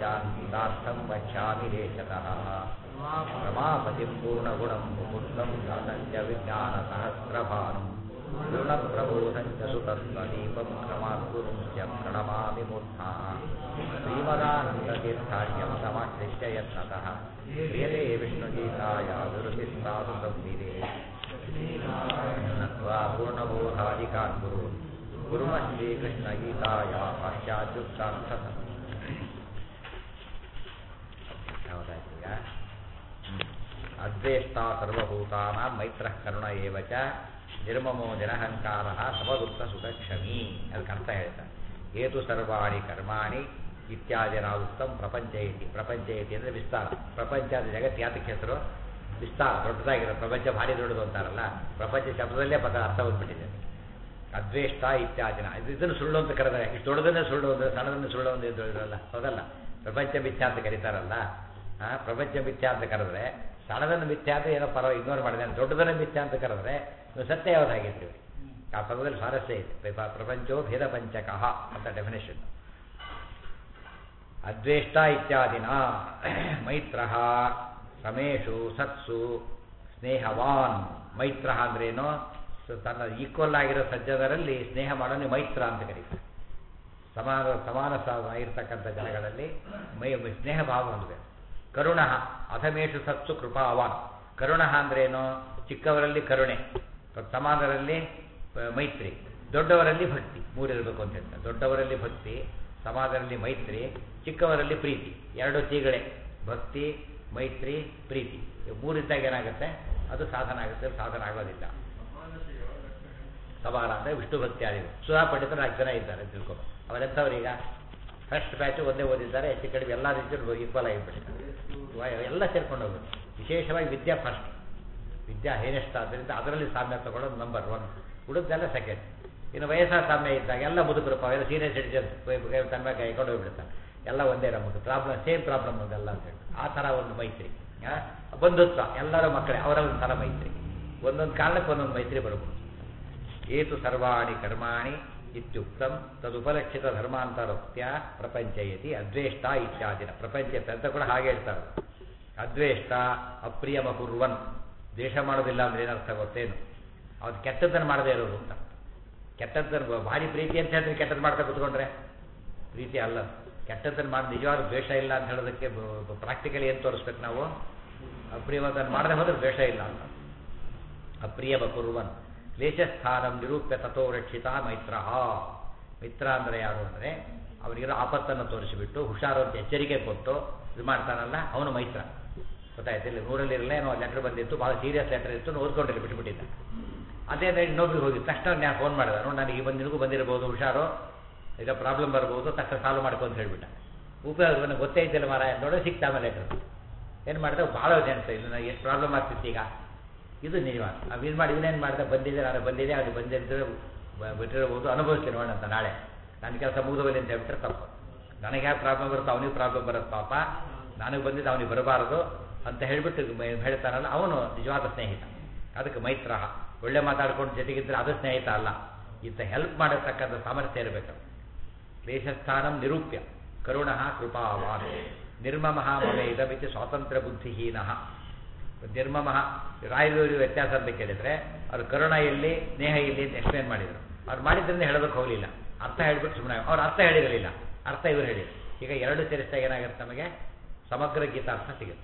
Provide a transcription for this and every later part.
ಪ್ರಪಂಚಾನ್ವಿತಾರ್ಥಂ ವಕ್ಷ್ಯಾಮಿ ದೇಶತಃ ರಮಾಪತಿಂ ಪೂರ್ಣಗುಣಂ ಮುಕುಂದಂ ದಾತಂಚ ವಿಜ್ಞಾನಸಹಸ್ರಭಾನುಂ ಗುಣಪ್ರಬೋಧಂಚ ಸುತತ್ವದೀಪಂ ಕ್ರಮಾದ್ಗುರುಂ ಚ ಪ್ರಣಮಾಮಿ ಮೂರ್ಧಾ ಶ್ರೀಮದಾನಂದತೀರ್ಥಾರ್ಯಂ ಸಮಾಶ್ರಿತ್ಯ ಯತ್ನತಃ ಕ್ರಿಯತೆ ವಿಷ್ಣುಗೀತಾಯ ವಿರುತಿಸ್ತಾದು ಸಂವಿದೆ ನತ್ವಾ ಪೂರ್ಣಬೋಧಾಧಿಕಾನ್ ಗುರು ಗುರುಮ ಶ್ರೀಕೃಷ್ಣಗೀತಾಯ ಪಾಶ್ಚಾತ್ಯುಕ್ತಾರ್ಥ ಯಾವುದಾಯ್ತು ಈಗ ಅದ್ವೇಷ್ಟ ಸರ್ವಭೂತಾನ ಮೈತ್ರ ಕರುಣ ಏವ ಚ ನಿರ್ಮಮೋ ನಿರಹಂಕಾರ ಸಮಗುಪ್ತ ಸುಖಕ್ಷಮಿ ಅದಕ್ಕೆ ಅರ್ಥ ಹೇಳ್ತಾರೆ ಏತು ಸರ್ವಾಣಿ ಕರ್ಮಾಣಿ ಇತ್ಯಾದಿನ ಉತ್ತಮ ಪ್ರಪಂಚ ಐತಿ ಪ್ರಪಂಚ ಐತಿ ಅಂದರೆ ವಿಸ್ತಾರ ಪ್ರಪಂಚ ಅಂದರೆ ಜಗತ್ತು ಯಾತಕ್ಕೆ ಹೆಸರು ವಿಸ್ತಾರ ದೊಡ್ಡದಾಗಿರೋ ಪ್ರಪಂಚ ಭಾರಿ ದೊಡ್ಡದು ಅಂತಾರಲ್ಲ ಪ್ರಪಂಚ ಶಬ್ದದಲ್ಲೇ ಪದ ಅರ್ಥ ಬಂದ್ಬಿಟ್ಟಿದೆ ಅದ್ವೇಷ್ಟ ಇತ್ಯಾದಿನ ಇದು ಇದನ್ನು ಸುಳ್ಳು ಅಂತ ಕರೆದರೆ ಇಷ್ಟು ದೊಡ್ಡದನ್ನೇ ಸುಳ್ಳು ಅಂದರೆ ಸಣ್ಣದನ್ನು ಸುಳ್ಳು ಅಂತ ಹೇಳಿದ್ರಲ್ಲ ಹೌದಲ್ಲ ಪ್ರಪಂಚ ಮಿಥ್ಯಾ ಅಂತ ಕರೀತಾರಲ್ಲ ಆ ಪ್ರಪಂಚ ಮಿಥ್ಯಾ ಅಂತ ಕರೆದ್ರೆ ಸಣ್ಣದನ್ನು ಮಿಥ್ಯಾ ಅಂತ ಏನೋ ಪರವಾಗಿ ಇಗ್ನೋರ್ ಮಾಡಿದೆ ದೊಡ್ಡದನ್ನು ಮಿಥ್ಯಾ ಅಂತ ಕರೆದ್ರೆ ನೀವು ಸತ್ಯ ಯಾವುದಾಗಿದ್ರಿ ಆ ಪದದಲ್ಲಿ ಸ್ವಾರಸ್ಯ ಇದೆ ಪ್ರಪಂಚೋ ಭೇದ ಪಂಚಕಃ ಅಂತ ಡೆಫಿನೇಷನ್ ಅದ್ವೇಷ್ಟ ಇತ್ಯಾದಿನ ಮೈತ್ರ ರಮೇಶು ಸತ್ಸು ಸ್ನೇಹವಾನ್ ಮೈತ್ರ ಅಂದ್ರೇನು ತನ್ನ ಈಕ್ವಲ್ ಆಗಿರೋ ಸಜ್ಜನರಲ್ಲಿ ಸ್ನೇಹ ಮಾಡೋನು ಮೈತ್ರ ಅಂತ ಕರೀತಾರೆ ಸಮಾನ ಸಮಾನ ಇರತಕ್ಕಂಥ ಜನಗಳಲ್ಲಿ ಮೈ ಸ್ನೇಹ ಭಾವ ಹೊಂದಬೇಕು ಕರುಣ ಅಧಮೇಶು ಸತ್ಸು ಕೃಪಾವಾನ್ ಕರುಣ ಅಂದ್ರೇನು ಚಿಕ್ಕವರಲ್ಲಿ ಕರುಣೆ ಸಮಾನರಲ್ಲಿ ಮೈತ್ರಿ ದೊಡ್ಡವರಲ್ಲಿ ಭಕ್ತಿ ಮೂರಿರಬೇಕು ಅಂತ ಹೇಳ್ತಾರೆ ದೊಡ್ಡವರಲ್ಲಿ ಭಕ್ತಿ ಸಮಾಜದಲ್ಲಿ ಮೈತ್ರಿ ಚಿಕ್ಕವರಲ್ಲಿ ಪ್ರೀತಿ ಎರಡು ತೀಗಳೆ ಭಕ್ತಿ ಮೈತ್ರಿ ಪ್ರೀತಿ ಮೂರಿದ್ದಾಗ ಏನಾಗುತ್ತೆ ಅದು ಸಾಧನ ಆಗುತ್ತೆ ಸಾಧನ ಆಗೋದಿಲ್ಲ ಸಮಾನ ಅಂದರೆ ವಿಷ್ಣು ಭಕ್ತಿ ಆದಿಗಳು ಸುಧಾ ಪಂಡಿತರು ನಾಲ್ಕು ಜನ ಇದ್ದಾರೆ ತಿಳ್ಕೊ ಅವರೆಂಥವ್ರೀಗ ಫಸ್ಟ್ ಬ್ಯಾಚು ಒಂದೇ ಓದಿದ್ದಾರೆ ಹೆಚ್ಚು ಕಡಿಮೆ ಎಲ್ಲ ರೀತಿಯಲ್ಲೂ ಈಕ್ವಲ್ ಆಗಿಬಿಟ್ಟಿದ್ದಾರೆ ಎಲ್ಲ ಸೇರ್ಕೊಂಡು ಹೋಗುತ್ತೆ ವಿಶೇಷವಾಗಿ ವಿದ್ಯಾ ಫಸ್ಟ್ ವಿದ್ಯಾ ಹೇನೆಸ್ಟ್ ಆದ್ದರಿಂದ ಅದರಲ್ಲಿ ಸಾಮ್ಯ ತಗೊಳ್ಳೋದು ನಂಬರ್ ಒನ್ ಉಳಿದೆಲ್ಲ ಸೆಕೆಂಡ್ ಇನ್ನು ವಯಸ್ಸಾದ ಸಾಮ್ಯ ಇದ್ದಾಗ ಎಲ್ಲ ಮುದುಕರು ಎಲ್ಲ ಸೀನಿಯರ್ ಸಿಟಿಜನ್ಸ್ ತನ್ನ ಮೇಲೆ ಕೈಕೊಂಡು ಹೋಗ್ಬಿಡ್ತಾರೆ ಎಲ್ಲ ಒಂದೇ ನಮ್ಮದು ಪ್ರಾಬ್ಲಮ್ ಸೇಮ್ ಪ್ರಾಬ್ಲಮ್ ಅದೆಲ್ಲ ಅಂತ ಹೇಳಿ ಆ ಥರ ಒಂದು ಮೈತ್ರಿ ಬಂಧುತ್ವ ಎಲ್ಲರ ಮಕ್ಕಳೇ ಅವರ ಒಂದು ಥರ ಮೈತ್ರಿ ಒಂದೊಂದು ಕಾರಣಕ್ಕೆ ಒಂದೊಂದು ಮೈತ್ರಿ ಬರ್ಬೋದು ಏತು ಸರ್ವಾಣಿ ಕರ್ಮಾಣಿ ಇತ್ಯುಕ್ತಂ ತದುಪಲಕ್ಷಿತ ಧರ್ಮಾಂತರತ್ಯ ಪ್ರಪಂಚಯತಿ ಅದ್ವೇಷ್ಟ ಇತ್ಯಾದಿನ ಪ್ರಪಂಚ ಅಂತ ಕೂಡ ಹಾಗೆ ಹೇಳ್ತಾರೆ ಅದ್ವೇಷ್ಟ ಅಪ್ರಿಯಮ ಕುರ್ವನ್ ದ್ವೇಷ ಮಾಡೋದಿಲ್ಲ ಅಂದ್ರೆ ಏನರ್ಥ ಗೊತ್ತೇನು ಅವ್ರು ಕೆಟ್ಟದ್ದನ್ನು ಮಾಡದೇ ಇರೋದು ಅಂತ ಕೆಟ್ಟದ್ದನ್ನು ಭಾರಿ ಪ್ರೀತಿ ಅಂತ ಹೇಳಿದ್ರೆ ಕೆಟ್ಟದ್ದು ಮಾಡ್ತಾ ಕೂತ್ಕೊಂಡ್ರೆ ಪ್ರೀತಿ ಅಲ್ಲ ಕೆಟ್ಟದ್ದನ್ನು ಮಾಡಿ ನಿಜವಾದ ದ್ವೇಷ ಇಲ್ಲ ಅಂತ ಹೇಳೋದಕ್ಕೆ ಪ್ರಾಕ್ಟಿಕಲಿ ಏನು ತೋರಿಸ್ಬೇಕು ನಾವು ಅಪ್ರಿಯವಾದನ್ನು ಮಾಡದೆ ಹೋದ್ರೆ ದ್ವೇಷ ಇಲ್ಲ ಅಂತ ಅಪ್ರಿಯಮ ಕುರ್ವನ್ ಕ್ಲೇಶಸ್ಥಾನಂ ನಿರೂಪ್ಯ ತಥೋ ರಕ್ಷಿತ ಮೈತ್ರ ಮಿತ್ರ ಅಂದರೆ ಯಾರು ಅಂದರೆ ಅವರಿಗಿರೋ ಆಪತ್ತನ್ನು ತೋರಿಸಿಬಿಟ್ಟು ಹುಷಾರು ಅಂತ ಎಚ್ಚರಿಕೆ ಕೊಟ್ಟು ಇದು ಮಾಡ್ತಾನಲ್ಲ ಅವನು ಮೈತ್ರ ಗೊತ್ತಾಯ್ತು ಇಲ್ಲಿ ನೂರಲ್ಲಿ ಇರಲೇ ಏನೋ ಲೆಟ್ರ್ ಬಂದಿತ್ತು ಭಾಳ ಸೀರಿಯಸ್ ಲೆಟರ್ ಇತ್ತು ಓದ್ಕೊಂಡಿಲ್ಲ ಬಿಟ್ಬಿಟ್ಟಿದ್ದ ಅದೇ ಇನ್ನೊಬ್ರಿಗೆ ಹೋಗಿ ತಕ್ಷಣ ನಾನು ಫೋನ್ ಮಾಡಿದ ನೋಡಿ ನನಗೆ ಬಂದು ನಿನಗೂ ಬಂದಿರಬಹುದು ಹುಷಾರು ಈಗ ಪ್ರಾಬ್ಲಮ್ ಬರ್ಬೋದು ತಕ್ಷಣ ಸಾಲ್ವ್ ಮಾಡ್ಕೊ ಅಂತ ಹೇಳ್ಬಿಟ್ಟ ಉಪಯೋಗ ನನಗೆ ಗೊತ್ತೇ ಇದ್ದಿಲ್ಲ ಮಾರ ನೋಡೋ ಸಿಕ್ತಾ ಆಮೇಲೆ ಲೆಟ್ರ್ ಏನು ಮಾಡಿದೆ ಭಾಳ ಜನ ಇದು ನನಗೆ ಎಷ್ಟು ಪ್ರಾಬ್ಲಮ್ ಆಗ್ತಿತ್ತು ಈಗ ಇದು ನಿಜವಾದ ನಾವು ಇದು ಮಾಡಿ ಇವನೇನು ಮಾಡಿದೆ ಬಂದಿದೆ ನಾನು ಬಂದಿದೆ ಅದು ಬಂದಿದ್ದರೆ ಬಿಟ್ಟಿರಬಹುದು ಅನುಭವಿಸ್ತೀನಿ ನೋಡೋಣ ಅಂತ ನಾಳೆ ನನ್ನ ಕೆಲಸ ಮುಗಿದೋಗಲಿ ಅಂತ ಹೇಳ್ಬಿಟ್ರೆ ತಪ್ಪು ನನಗೆ ಯಾವ ಪ್ರಾಬ್ಲಮ್ ಬರುತ್ತೋ ಅವನಿಗೆ ಪ್ರಾಬ್ಲಮ್ ಬರುತ್ತೆ ಪಾಪ ನನಗೆ ಬಂದಿದ್ದು ಅವನಿಗೆ ಬರಬಾರದು ಅಂತ ಹೇಳಿಬಿಟ್ಟು ಹೇಳ್ತಾನಲ್ಲ ಅವನು ನಿಜವಾದ ಸ್ನೇಹಿತ ಅದಕ್ಕೆ ಮೈತ್ರ ಒಳ್ಳೆ ಮಾತಾಡ್ಕೊಂಡು ಜೊತೆಗಿದ್ರೆ ಅದು ಸ್ನೇಹಿತ ಅಲ್ಲ ಇಂಥ ಹೆಲ್ಪ್ ಮಾಡತಕ್ಕಂಥ ಸಾಮರ್ಥ್ಯ ಇರಬೇಕು ಕ್ಲೇಶಸ್ಥಾನಂ ನಿರೂಪ್ಯ ಕರುಣ ಕೃಪಾವಾನ್ ನಿರ್ಮಮ ಮಮೆ ಇದಮಿತಿ ಸ್ವಾತಂತ್ರ್ಯ ಬುದ್ಧಿಹೀನ ನಿರ್ಮಮ ರಾಯದೂರಿ ವ್ಯತ್ಯಾಸ ಅಂತ ಕೇಳಿದರೆ ಅವ್ರು ಕರುಣ ಇಲ್ಲಿ ಸ್ನೇಹ ಇಲ್ಲಿ ಅಂತ ಎಕ್ಸ್ಪ್ಲೇನ್ ಮಾಡಿದರು ಅವ್ರು ಮಾಡಿದ್ರಿಂದ ಹೇಳೋದಕ್ಕೆ ಹೋಗಲಿಲ್ಲ ಅರ್ಥ ಹೇಳ್ಬಿಟ್ಟು ಸುಮ್ಮನೆ ಅವ್ರು ಅರ್ಥ ಹೇಳಿರಲಿಲ್ಲ ಅರ್ಥ ಇವರು ಹೇಳಿ ಈಗ ಎರಡು ಸೇರಿಸಿದಾಗ ಏನಾಗುತ್ತೆ ನಮಗೆ ಸಮಗ್ರ ಗೀತಾರ್ಥ ಸಿಗುತ್ತೆ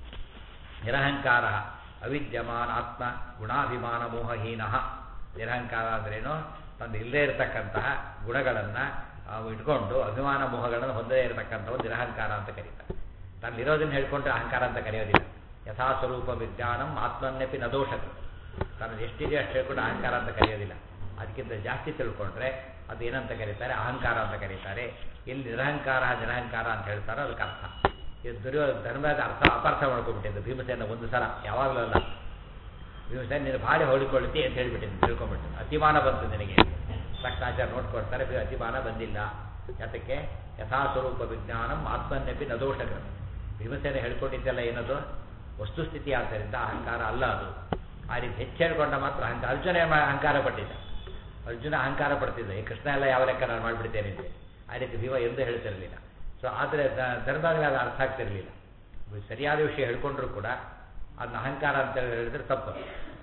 ನಿರಹಂಕಾರ ಅವಿದ್ಯಮಾನ ಆತ್ಮ ಗುಣಾಭಿಮಾನ ಮೋಹಹೀನ ನಿರಹಂಕಾರ ಅಂದ್ರೇನು ತಂದು ಇಲ್ಲದೇ ಇರತಕ್ಕಂತಹ ಗುಣಗಳನ್ನು ಇಟ್ಕೊಂಡು ಅಭಿಮಾನ ಮೋಹಗಳನ್ನು ಹೊಂದದೇ ಇರತಕ್ಕಂಥವು ನಿರಹಂಕಾರ ಅಂತ ಕರೀತಾರೆ ತನ್ನಲ್ಲಿರೋದನ್ನು ಹೇಳ್ಕೊಂಡ್ರೆ ಅಹಂಕಾರ ಅಂತ ಕರೆಯೋದಿಲ್ಲ ಯಥಾಸ್ವರೂಪ ವಿಜ್ಞಾನಂ ಆತ್ಮನ್ಯಪಿ ನದೋಷಕ ತನ್ನದು ಎಷ್ಟಿದೆ ಅಷ್ಟು ಹೇಳ್ಕೊಂಡು ಅಹಂಕಾರ ಅಂತ ಕರೆಯೋದಿಲ್ಲ ಅದಕ್ಕಿಂತ ಜಾಸ್ತಿ ತಿಳ್ಕೊಂಡ್ರೆ ಅದು ಏನಂತ ಕರೀತಾರೆ ಅಹಂಕಾರ ಅಂತ ಕರೀತಾರೆ ಎಲ್ಲಿ ನಿರಹಂಕಾರ ನಿರಹಂಕಾರ ಅಂತ ಹೇಳ್ತಾರೋ ಅದಕ್ಕೆ ಅರ್ಥ ಇದು ದುರ್ಯೋ ಧರ್ಮದ ಅರ್ಥ ಅಪಾರ್ಥ ಮಾಡ್ಕೊಂಡ್ಬಿಟ್ಟಿದ್ದು ಭೀಮಸೇನ ಒಂದು ಸಲ ಯಾವಾಗಲೂ ಅಲ್ಲ ಭೀಮಸೇನ ನೀನು ಭಾರಿ ಹೊಡಿಕೊಳ್ತಿ ಅಂತ ಹೇಳ್ಬಿಟ್ಟಿದ್ದು ತಿಳ್ಕೊಂಬಿಟ್ಟು ಅತಿಮಾನ ಬಂತು ನಿನಗೆ ತಕ್ಷಣ ಆಚಾರ ನೋಡ್ಕೊಡ್ತಾರೆ ಅತಿಮಾನ ಬಂದಿಲ್ಲ ಯಾತಕ್ಕೆ ಯಥಾಸ್ವರೂಪ ವಿಜ್ಞಾನಂ ಆತ್ಮನ್ಯಪಿ ನದೋಷಕರ ಭೀಮಸೇನ ಹೇಳ್ಕೊಂಡಿದ್ದೆಲ್ಲ ಏನದು ವಸ್ತುಸ್ಥಿತಿ ಆದ್ದರಿಂದ ಅಹಂಕಾರ ಅಲ್ಲ ಅದು ಆ ರೀತಿ ಹೆಚ್ಚು ಹೇಳ್ಕೊಂಡ ಮಾತ್ರ ಅಹಂಕಾರ ಅರ್ಜುನ ಅಹಂಕಾರ ಪಟ್ಟಿದ್ದ ಅರ್ಜುನ ಅಹಂಕಾರ ಪಡ್ತಿದ್ದ ಈ ಕೃಷ್ಣ ಎಲ್ಲ ಯಾವ ಲೆಕ್ಕ ನಾನು ಮಾಡಿಬಿಡ್ತೇನೆ ಅಂತ ಆ ರೀತಿ ಭೀಮ ಎಂದು ಹೇಳ್ತಿರಲಿಲ್ಲ ಸೊ ಆದರೆ ಧರ್ಮದಲ್ಲಿ ಅದು ಅರ್ಥ ಆಗ್ತಿರಲಿಲ್ಲ ಸರಿಯಾದ ವಿಷಯ ಹೇಳ್ಕೊಂಡ್ರು ಕೂಡ ಅದನ್ನ ಅಹಂಕಾರ ಅಂತ ಹೇಳಿದ್ರೆ ತಪ್ಪು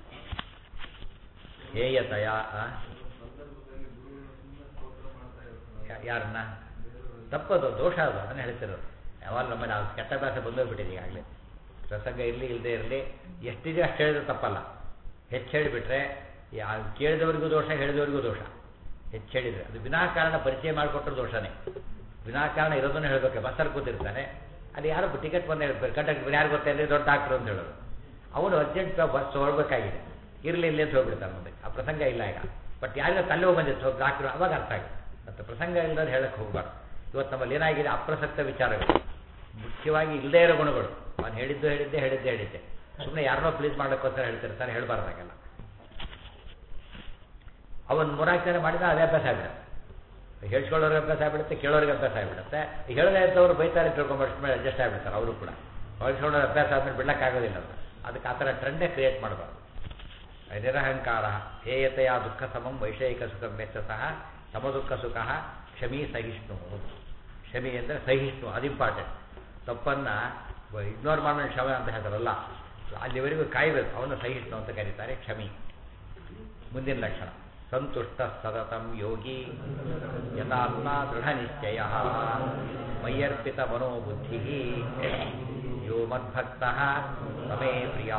ಹೇಯತಯ ಆ? ಯಾ- ಯಾರನ್ನ ತಪ್ಪದು ದೋಷ ಅದು ಅದನ್ನ ಹೇಳ್ತಿರೋದು ಯಾವಾಗ ನಮ್ಮಲ್ಲಿ ಅದು ಕೆಟ್ಟ ಭಾಷೆ ಬಂದೋಗ್ಬಿಟ್ಟಿದೆ ಈಗಾಗಲೇ ಪ್ರಸಂಗ ಇರಲಿ ಇಲ್ಲದೆ ಇರಲಿ ಎಷ್ಟಿದೆ ಅಷ್ಟು ಹೇಳಿದ್ರೆ ತಪ್ಪಲ್ಲ ಹೆಚ್ಚು ಹೇಳಿಬಿಟ್ರೆ ಯಾ ಕೇಳಿದವರಿಗೂ ದೋಷ ಹೇಳಿದವರಿಗೂ ದೋಷ ಹೆಚ್ಚು ಹೇಳಿದರೆ ಅದು ವಿನಾಕಾರಣ ಪರಿಚಯ ಮಾಡಿಕೊಟ್ರೆ ದೋಷನೇ ವಿನಾಕಾರಣ ಇರೋದನ್ನು ಹೇಳಬೇಕು ಬಸ್ಸಲ್ಲಿ ಕೂತಿರ್ತಾನೆ ಅಲ್ಲಿ ಯಾರೋ ಟಿಕೆಟ್ ಬಂದು ಹೇಳ್ಬೇಕು ಕಂಡಕ್ಟರ್ ಯಾರು ಗೊತ್ತೇ ಅಂದರೆ ದೊಡ್ಡ ಡಾಕ್ಟ್ರು ಅಂತ ಹೇಳೋದು ಅವನು ಅರ್ಜೆಂಟ್ ಬಸ್ ಹೊರಬೇಕಾಗಿದೆ ಇರಲಿ ಇಲ್ಲಿ ಅಂತ ಹೋಗ್ಬಿಡ್ತಾನೆ ಮುಂದೆ ಆ ಪ್ರಸಂಗ ಇಲ್ಲ ಈಗ ಬಟ್ ಯಾರಿಗ ತಲೆ ಬಂದಿತ್ತು ಡಾಕ್ಟ್ರು ಅವಾಗ ಅರ್ಥ ಆಗುತ್ತೆ ಮತ್ತು ಪ್ರಸಂಗ ಇಲ್ಲದ್ರೆ ಹೇಳಕ್ಕೆ ಹೋಗ್ಬಾರ್ದು ಇವತ್ತು ನಮ್ಮಲ್ಲಿ ಏನಾಗಿದೆ ಅಪ್ರಸಕ್ತ ವಿಚಾರಗಳು ಮುಖ್ಯವಾಗಿ ಇಲ್ಲದೇ ಇರೋ ಗುಣಗಳು ಅವನು ಹೇಳಿದ್ದು ಹೇಳಿದ್ದೆ ಹೇಳಿದ್ದೆ ಹೇಳಿದ್ದೆ ಸುಮ್ಮನೆ ಯಾರನ್ನೋ ಪ್ಲೀಸ್ ಮಾಡೋಕ್ಕೋಸ್ಕರ ಹೇಳ್ತಿರ್ತಾರೆ ಹೇಳಬಾರ್ದಾಗೆಲ್ಲ ಅವನು ಮೂರಾರು ಜನ ಮಾಡಿದ ಅದೇ ಅಭ್ಯಾಸ ಆಗ್ಬಿಡುತ್ತೆ ಹೇಳ್ಸ್ಕೊಳ್ಳೋರಿಗೆ ಅಭ್ಯಾಸ ಆಗ್ಬಿಡುತ್ತೆ ಕೇಳೋರಿಗೆ ಅಭ್ಯಾಸ ಆಗ್ಬಿಡುತ್ತೆ ಹೇಳದೇ ಇದ್ದವರು ಬೈತಾರೆ ತಿಳ್ಕೊಂಬಷ್ಟು ಮೇಲೆ ಅಡ್ಜಸ್ಟ್ ಆಗ್ಬಿಡ್ತಾರೆ ಅವರು ಕೂಡ ಹೇಳ್ಸ್ಕೊಳ್ಳೋ ಅಭ್ಯಾಸ ಆದ್ಮೇಲೆ ಬಿಡಕ್ಕಾಗೋದಿಲ್ಲ ಅದು ಅದಕ್ಕೆ ಆ ಥರ ಟ್ರೆಂಡೇ ಕ್ರಿಯೇಟ್ ಮಾಡಬಾರ್ದು ನಿರಹಂಕಾರ ಹೇಯತೆಯ ದುಃಖ ಸಮಂ ವೈಷಯಿಕ ಸುಖ ವೆಚ್ಚ ಸಹ ಸಮದುಃಖ ಸುಖ ಕ್ಷಮಿ ಸಹಿಷ್ಣು ಕ್ಷಮಿ ಅಂದರೆ ಸಹಿಷ್ಣು ಅದು ಇಂಪಾರ್ಟೆಂಟ್ ತಪ್ಪನ್ನು ಇಗ್ನೋರ್ ಮಾಡೋಣ ಕ್ಷಮೆ ಅಂತ ಹೇಳ್ತಾರಲ್ಲ ಅಲ್ಲಿವರೆಗೂ ಕಾಯಬೇಕು ಅವನು ಸಹಿಷ್ಣು ಅಂತ ಕರೀತಾರೆ ಕ್ಷಮಿ ಮುಂದಿನ ಲಕ್ಷಣ ಸಂತುಷ್ಟ ಸತತಂ ಯೋಗಿ ಯಥಾತ್ಮ ದೃಢ ನಿಶ್ಚಯ ಮಯ್ಯರ್ಪಿತ ಮನೋಬುದ್ಧಿ ಯೋ ಮದ್ಭಕ್ತ ಸಮೇ ಪ್ರಿಯ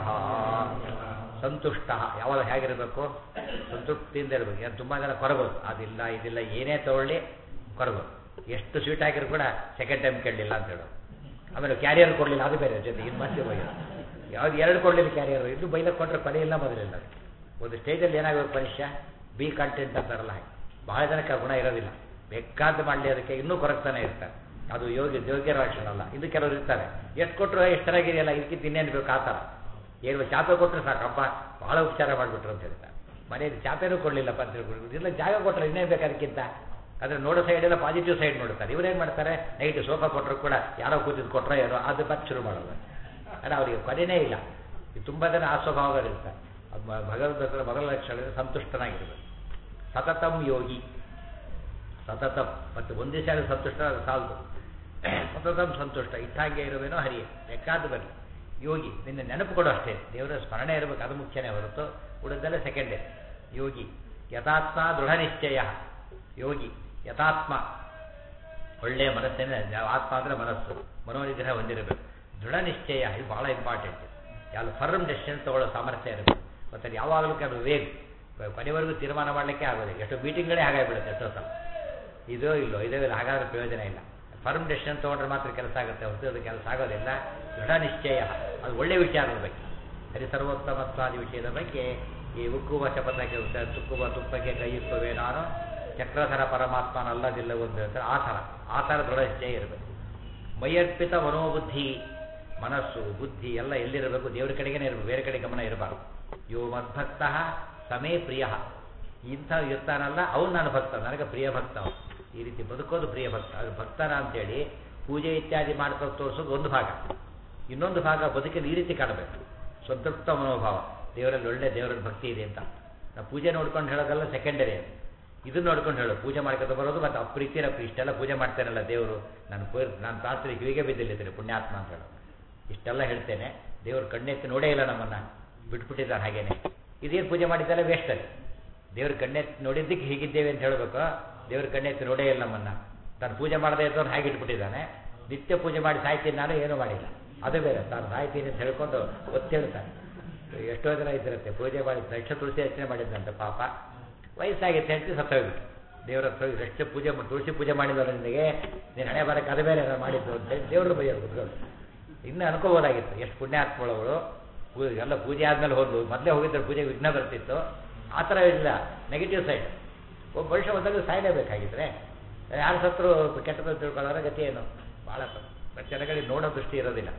ಸಂತುಷ್ಟ ಯಾವಾಗ ಹೇಗಿರಬೇಕು ಸಂತೃಪ್ತಿಯಿಂದ ಇರಬೇಕು ಏನು ತುಂಬ ಜನ ಕೊರಗೋದು ಅದಿಲ್ಲ ಇದಿಲ್ಲ ಏನೇ ತಗೊಳ್ಳಿ ಕೊರಗೋದು ಎಷ್ಟು ಸ್ವೀಟ್ ಹಾಕಿದ್ರು ಕೂಡ ಸೆಕೆಂಡ್ ಟೈಮ್ ಕೇಳಲಿಲ್ಲ ಅಂತ ಹೇಳೋದು ಆಮೇಲೆ ಕ್ಯಾರಿಯರ್ ಕೊಡಲಿಲ್ಲ ಅದು ಬೇರೆ ಜೊತೆ ಇದು ಮತ್ತೆ ಬೈಯೋದು ಯಾವ್ದು ಎರಡು ಕೊಡಲಿಲ್ಲ ಕ್ಯಾರಿಯರ್ ಇದು ಬೈಲಕ್ಕೆ ಕೊಟ್ಟರೆ ಕೊನೆಯಿಲ್ಲ ಮೊದಲಿಲ್ಲ ಒಂದು ಸ್ಟೇಜಲ್ಲಿ ಏನಾಗಬೇಕು ಮನುಷ್ಯ ಬಿ ಕಂಟೆಂಟ್ ಅಂತಾರಲ್ಲ ಹಾಗೆ ಬಹಳ ಜನಕ್ಕೆ ಆ ಗುಣ ಇರೋದಿಲ್ಲ ಬೇಕಾದ್ದು ಮಾಡಲಿ ಅದಕ್ಕೆ ಇನ್ನೂ ಕೊರಗ್ತಾನೆ ಇರ್ತಾರೆ ಅದು ಯೋಗ್ಯ ಯೋಗ್ಯ ಲಕ್ಷಣ ಅಲ್ಲ ಇದು ಕೆಲವರು ಇರ್ತಾರೆ ಎಷ್ಟು ಕೊಟ್ಟರು ಎಷ್ಟು ಚೆನ್ನಾಗಿದೆಯಲ್ಲ ಇದಕ್ಕಿಂತ ಇನ್ನೇನು ಬೇಕು ಆ ಥರ ಏನು ಚಾಪೆ ಕೊಟ್ಟರೆ ಸಾಕಪ್ಪ ಭಾಳ ಉಪಚಾರ ಮಾಡಿಬಿಟ್ರು ಅಂತ ಹೇಳ್ತಾರೆ ಮನೆಯಲ್ಲಿ ಚಾಪೆನೂ ಕೊಡಲಿಲ್ಲಪ್ಪ ಅಂತ ಹೇಳ್ಬಿಟ್ಟು ಇಲ್ಲ ಜಾಗ ಕೊಟ್ಟರೆ ಇನ್ನೇನು ಬೇಕು ಅದಕ್ಕಿಂತ ಆದರೆ ನೋಡೋ ಸೈಡ್ ಎಲ್ಲ ಪಾಸಿಟಿವ್ ಸೈಡ್ ನೋಡ್ತಾರೆ ಇವ್ರೇನು ಮಾಡ್ತಾರೆ ನೆಗೆಟಿವ್ ಸೋಫಾ ಕೊಟ್ಟರು ಕೂಡ ಯಾರೋ ಕೂತಿದ್ದು ಕೊಟ್ಟರೋ ಏನೋ ಅದು ಮತ್ತೆ ಶುರು ಮಾಡೋದು ಅಂದರೆ ಅವರಿಗೆ ಕೊನೆಯೇ ಇಲ್ಲ ಇದು ತುಂಬ ಜನ ಆ ಸ್ವಭಾವಗಳಿರ್ತಾರೆ ಅದು ಮ- ಭಗವಂತ ಹತ್ರ ಮೊದಲ ಲಕ್ಷಣ ಸಂತುಷ್ಟನಾಗಿರಬೇಕು ಸತತಂ ಯೋಗಿ ಸತತಂ ಮತ್ತು ಒಂದೇ ಸಾರಿ ಸಂತುಷ್ಟ ಅದು ಸಾಲದು ಸತತಂ ಸಂತುಷ್ಟ ಇಟ್ಟಾಗೆ ಇರುವೇನೋ ಹರಿಯೇ ಬೇಕಾದ್ದು ಬರಲಿ ಯೋಗಿ ನಿನ್ನ ನೆನಪು ಕೊಡು ಅಷ್ಟೇ ದೇವರ ಸ್ಮರಣೆ ಇರಬೇಕು ಅದು ಮುಖ್ಯನೇ ಹೊರತು ಉಳಿದೆಲ್ಲ ಸೆಕೆಂಡೇ ಯೋಗಿ ಯಥಾತ್ಮ ದೃಢ ನಿಶ್ಚಯ ಯೋಗಿ ಯಥಾತ್ಮ ಒಳ್ಳೆಯ ಮನಸ್ಸಿನ ಆತ್ಮ ಅಂದರೆ ಮನಸ್ಸು ಮನೋನಿಗ್ರಹ ಹೊಂದಿರಬೇಕು ದೃಢ ನಿಶ್ಚಯ ಇದು ಭಾಳ ಇಂಪಾರ್ಟೆಂಟ್ ಯಾವುದು ಫರ್ಮ್ ಡೆಸಿಷನ್ ತಗೊಳ್ಳೋ ಸಾಮರ್ಥ್ಯ ಇರಬೇಕು ಮತ್ತು ಅದು ಯಾವಾಗಲೂ ಅದು ವೇಗ್ ಕೊನೆವರೆಗೂ ತೀರ್ಮಾನ ಮಾಡಲಿಕ್ಕೆ ಆಗೋದಿಲ್ಲ ಎಷ್ಟು ಮೀಟಿಂಗ್ಗಳೇ ಹಾಗಾಗ್ಬಿಡುತ್ತೆ ಎಷ್ಟೋ ಸಲ ಇದೋ ಇಲ್ಲೋ ಇದೋ ಇಲ್ಲ ಹಾಗಾದ್ರೆ ಪ್ರಯೋಜನ ಇಲ್ಲ ಫರ್ಮ್ ಡೆಸಿಷನ್ ತೊಗೊಂಡ್ರೆ ಮಾತ್ರ ಕೆಲಸ ಆಗುತ್ತೆ ಹೊರತು ಅದು ಕೆಲಸ ಆಗೋದಿಲ್ಲ ದೃಢ ನಿಶ್ಚಯ ಅದು ಒಳ್ಳೆ ವಿಚಾರದ ಬಗ್ಗೆ ಹರಿಸರ್ವೋತ್ತಮತ್ವಾದಿ ವಿಷಯದ ಬಗ್ಗೆ ಈ ಉಕ್ಕುವ ಶಪಥಕ್ಕೆ ತುಕ್ಕುವ ತುಪ್ಪಕ್ಕೆ ಕೈಯಿಕ್ಕುವೆ ನಾನು ಚಕ್ರಧರ ಪರಮಾತ್ಮನಲ್ಲದಿಲ್ಲ ಒಂದು ಅಂತ ಆ ಥರ ಆ ಥರ ದೃಢ ನಿಶ್ಚಯ ಇರಬೇಕು ಮೈಯರ್ಪಿತ ಮನೋಬುದ್ಧಿ ಮನಸ್ಸು ಬುದ್ಧಿ ಎಲ್ಲ ಎಲ್ಲಿರಬೇಕು ದೇವರ ಕಡೆಗೇನೆ ಇರಬೇಕು ಬೇರೆ ಕಡೆ ಗಮನ ಇರಬಾರ್ದು ಯೋ ಮದ್ಭಕ್ತ ಸಮೇ ಪ್ರಿಯ ಇಂಥ ಇರ್ತಾನಲ್ಲ ಅವನು ನಾನು ಭಕ್ತ ನನಗೆ ಪ್ರಿಯ ಭಕ್ತ ಅವನು ಈ ರೀತಿ ಬದುಕೋದು ಪ್ರಿಯ ಭಕ್ತ ಅದು ಭಕ್ತನ ಅಂತೇಳಿ ಪೂಜೆ ಇತ್ಯಾದಿ ಮಾಡ್ಕೊಂಡು ತೋರಿಸೋದು ಒಂದು ಭಾಗ ಇನ್ನೊಂದು ಭಾಗ ಬದುಕಿನ ಈ ರೀತಿ ಕಾಣಬೇಕು ಸಂತೃಪ್ತ ಮನೋಭಾವ ದೇವರಲ್ಲಿ ಒಳ್ಳೆ ದೇವರಲ್ಲಿ ಭಕ್ತಿ ಇದೆ ಅಂತ ನಾವು ಪೂಜೆ ನೋಡ್ಕೊಂಡು ಹೇಳೋದೆಲ್ಲ ಸೆಕೆಂಡರಿ ಅದು ಇದನ್ನ ನೋಡ್ಕೊಂಡು ಹೇಳೋದು ಪೂಜೆ ಮಾಡ್ಕೊತ ಬರೋದು ಮತ್ತು ಅಪ್ರೀತಿನ ಇಷ್ಟೆಲ್ಲ ಪೂಜೆ ಮಾಡ್ತೇನಲ್ಲ ದೇವರು ನಾನು ಪೂರ್ ನಾನು ರಾತ್ರಿ ಕಿವಿಗೆ ಬಿದ್ದಿಲ್ಲಿದ್ದೇನೆ ಪುಣ್ಯಾತ್ಮ ಅಂತ ಹೇಳೋದು ಇಷ್ಟೆಲ್ಲ ಹೇಳ್ತೇನೆ ದೇವರು ಕಣ್ಣೆತ್ತಿ ನೋಡೇ ಇಲ್ಲ ನಮ್ಮನ್ನು ಬಿಟ್ಬಿಟ್ಟಿದ್ದಾರೆ ಹಾಗೇನೆ ಇದೇನು ಪೂಜೆ ಮಾಡಿದ್ದೆಲ್ಲ ವೇಸ್ಟ್ ಅಲ್ಲಿ ದೇವ್ರ ಕಣ್ಣೆತ್ತಿ ನೋಡಿದ್ದಕ್ಕೆ ಹೀಗಿದ್ದೇವೆ ಅಂತ ಹೇಳಬೇಕು ದೇವ್ರ ಕಣ್ಣೆತ್ತಿ ನೋಡೇ ಇಲ್ಲ ನಮ್ಮನ್ನು ತಾನು ಪೂಜೆ ಮಾಡದೇ ಇದ್ದವ್ರು ಹಾಗೆ ಇಟ್ಬಿಟ್ಟಿದ್ದಾನೆ ನಿತ್ಯ ಪೂಜೆ ಮಾಡಿ ಸಾಯ್ತೀನಿ ನಾನು ಏನೂ ಮಾಡಿಲ್ಲ ಅದು ಬೇರೆ ತಾನು ಸಾಯ್ತೀನಿ ಅಂತ ಹೇಳ್ಕೊಂಡು ಒತ್ತಿ ಹೇಳ್ತಾನೆ ಎಷ್ಟೋ ಜನ ಇದ್ದಿರುತ್ತೆ ಪೂಜೆ ಮಾಡಿ ಲಕ್ಷ ತುಳಸಿ ರಚನೆ ಮಾಡಿದ್ದಂತೆ ಪಾಪ ವಯಸ್ಸಾಗಿತ್ತು ಹೇಳ್ತಿ ಸತ್ತೋಗ್ಬಿಟ್ಟು ದೇವರ ಹತ್ರ ಹೋಗಿ ಎಷ್ಟು ಪೂಜೆ ಮಾಡಿ ತುಳಸಿ ಪೂಜೆ ಮಾಡಿದವರು ನಿನಗೆ ನೀನು ಹಣೆ ಬರಕ್ಕೆ ಅದು ಬೇರೆ ಏನಾದ್ರು ಮಾಡಿದ್ದು ಅಂತ ಹೇಳಿ ದೇವರು ಬೈಯೋರು ಕುತ್ಕೊಂಡು ಇನ್ನೂ ಅನ್ಕೋಬೋದಾಗಿತ್ತು ಎಷ್ಟು ಪುಣ್ಯಾತ್ಮಗಳವಳು ಪೂ- ಎಲ್ಲ ಪೂಜೆ ಆದಮೇಲೆ ಹೋದ್ಲು ಮೊದಲೇ ಹೋಗಿದ್ರೆ ಪೂಜೆ ವಿಘ್ನ ಬರ್ತಿತ್ತು ಆ ಥರ ಇಲ್ಲ ನೆಗೆಟಿವ್ ಸೈಡ್ ಒಬ್ಬ ಮನುಷ್ಯ ಒಂದಾಗ ಸಾಯಲೇಬೇಕಾಗಿದ್ರೆ ಯಾರು ಸತ್ರು ಕೆಟ್ಟದ್ದು ತಿಳ್ಕೊಳ್ಳೋರ ಗತಿ ಏನು ಭಾಳ ಜನಗಳಿಗೆ ನೋಡೋ ದೃಷ್ಟಿ ಇರೋದಿಲ್ಲ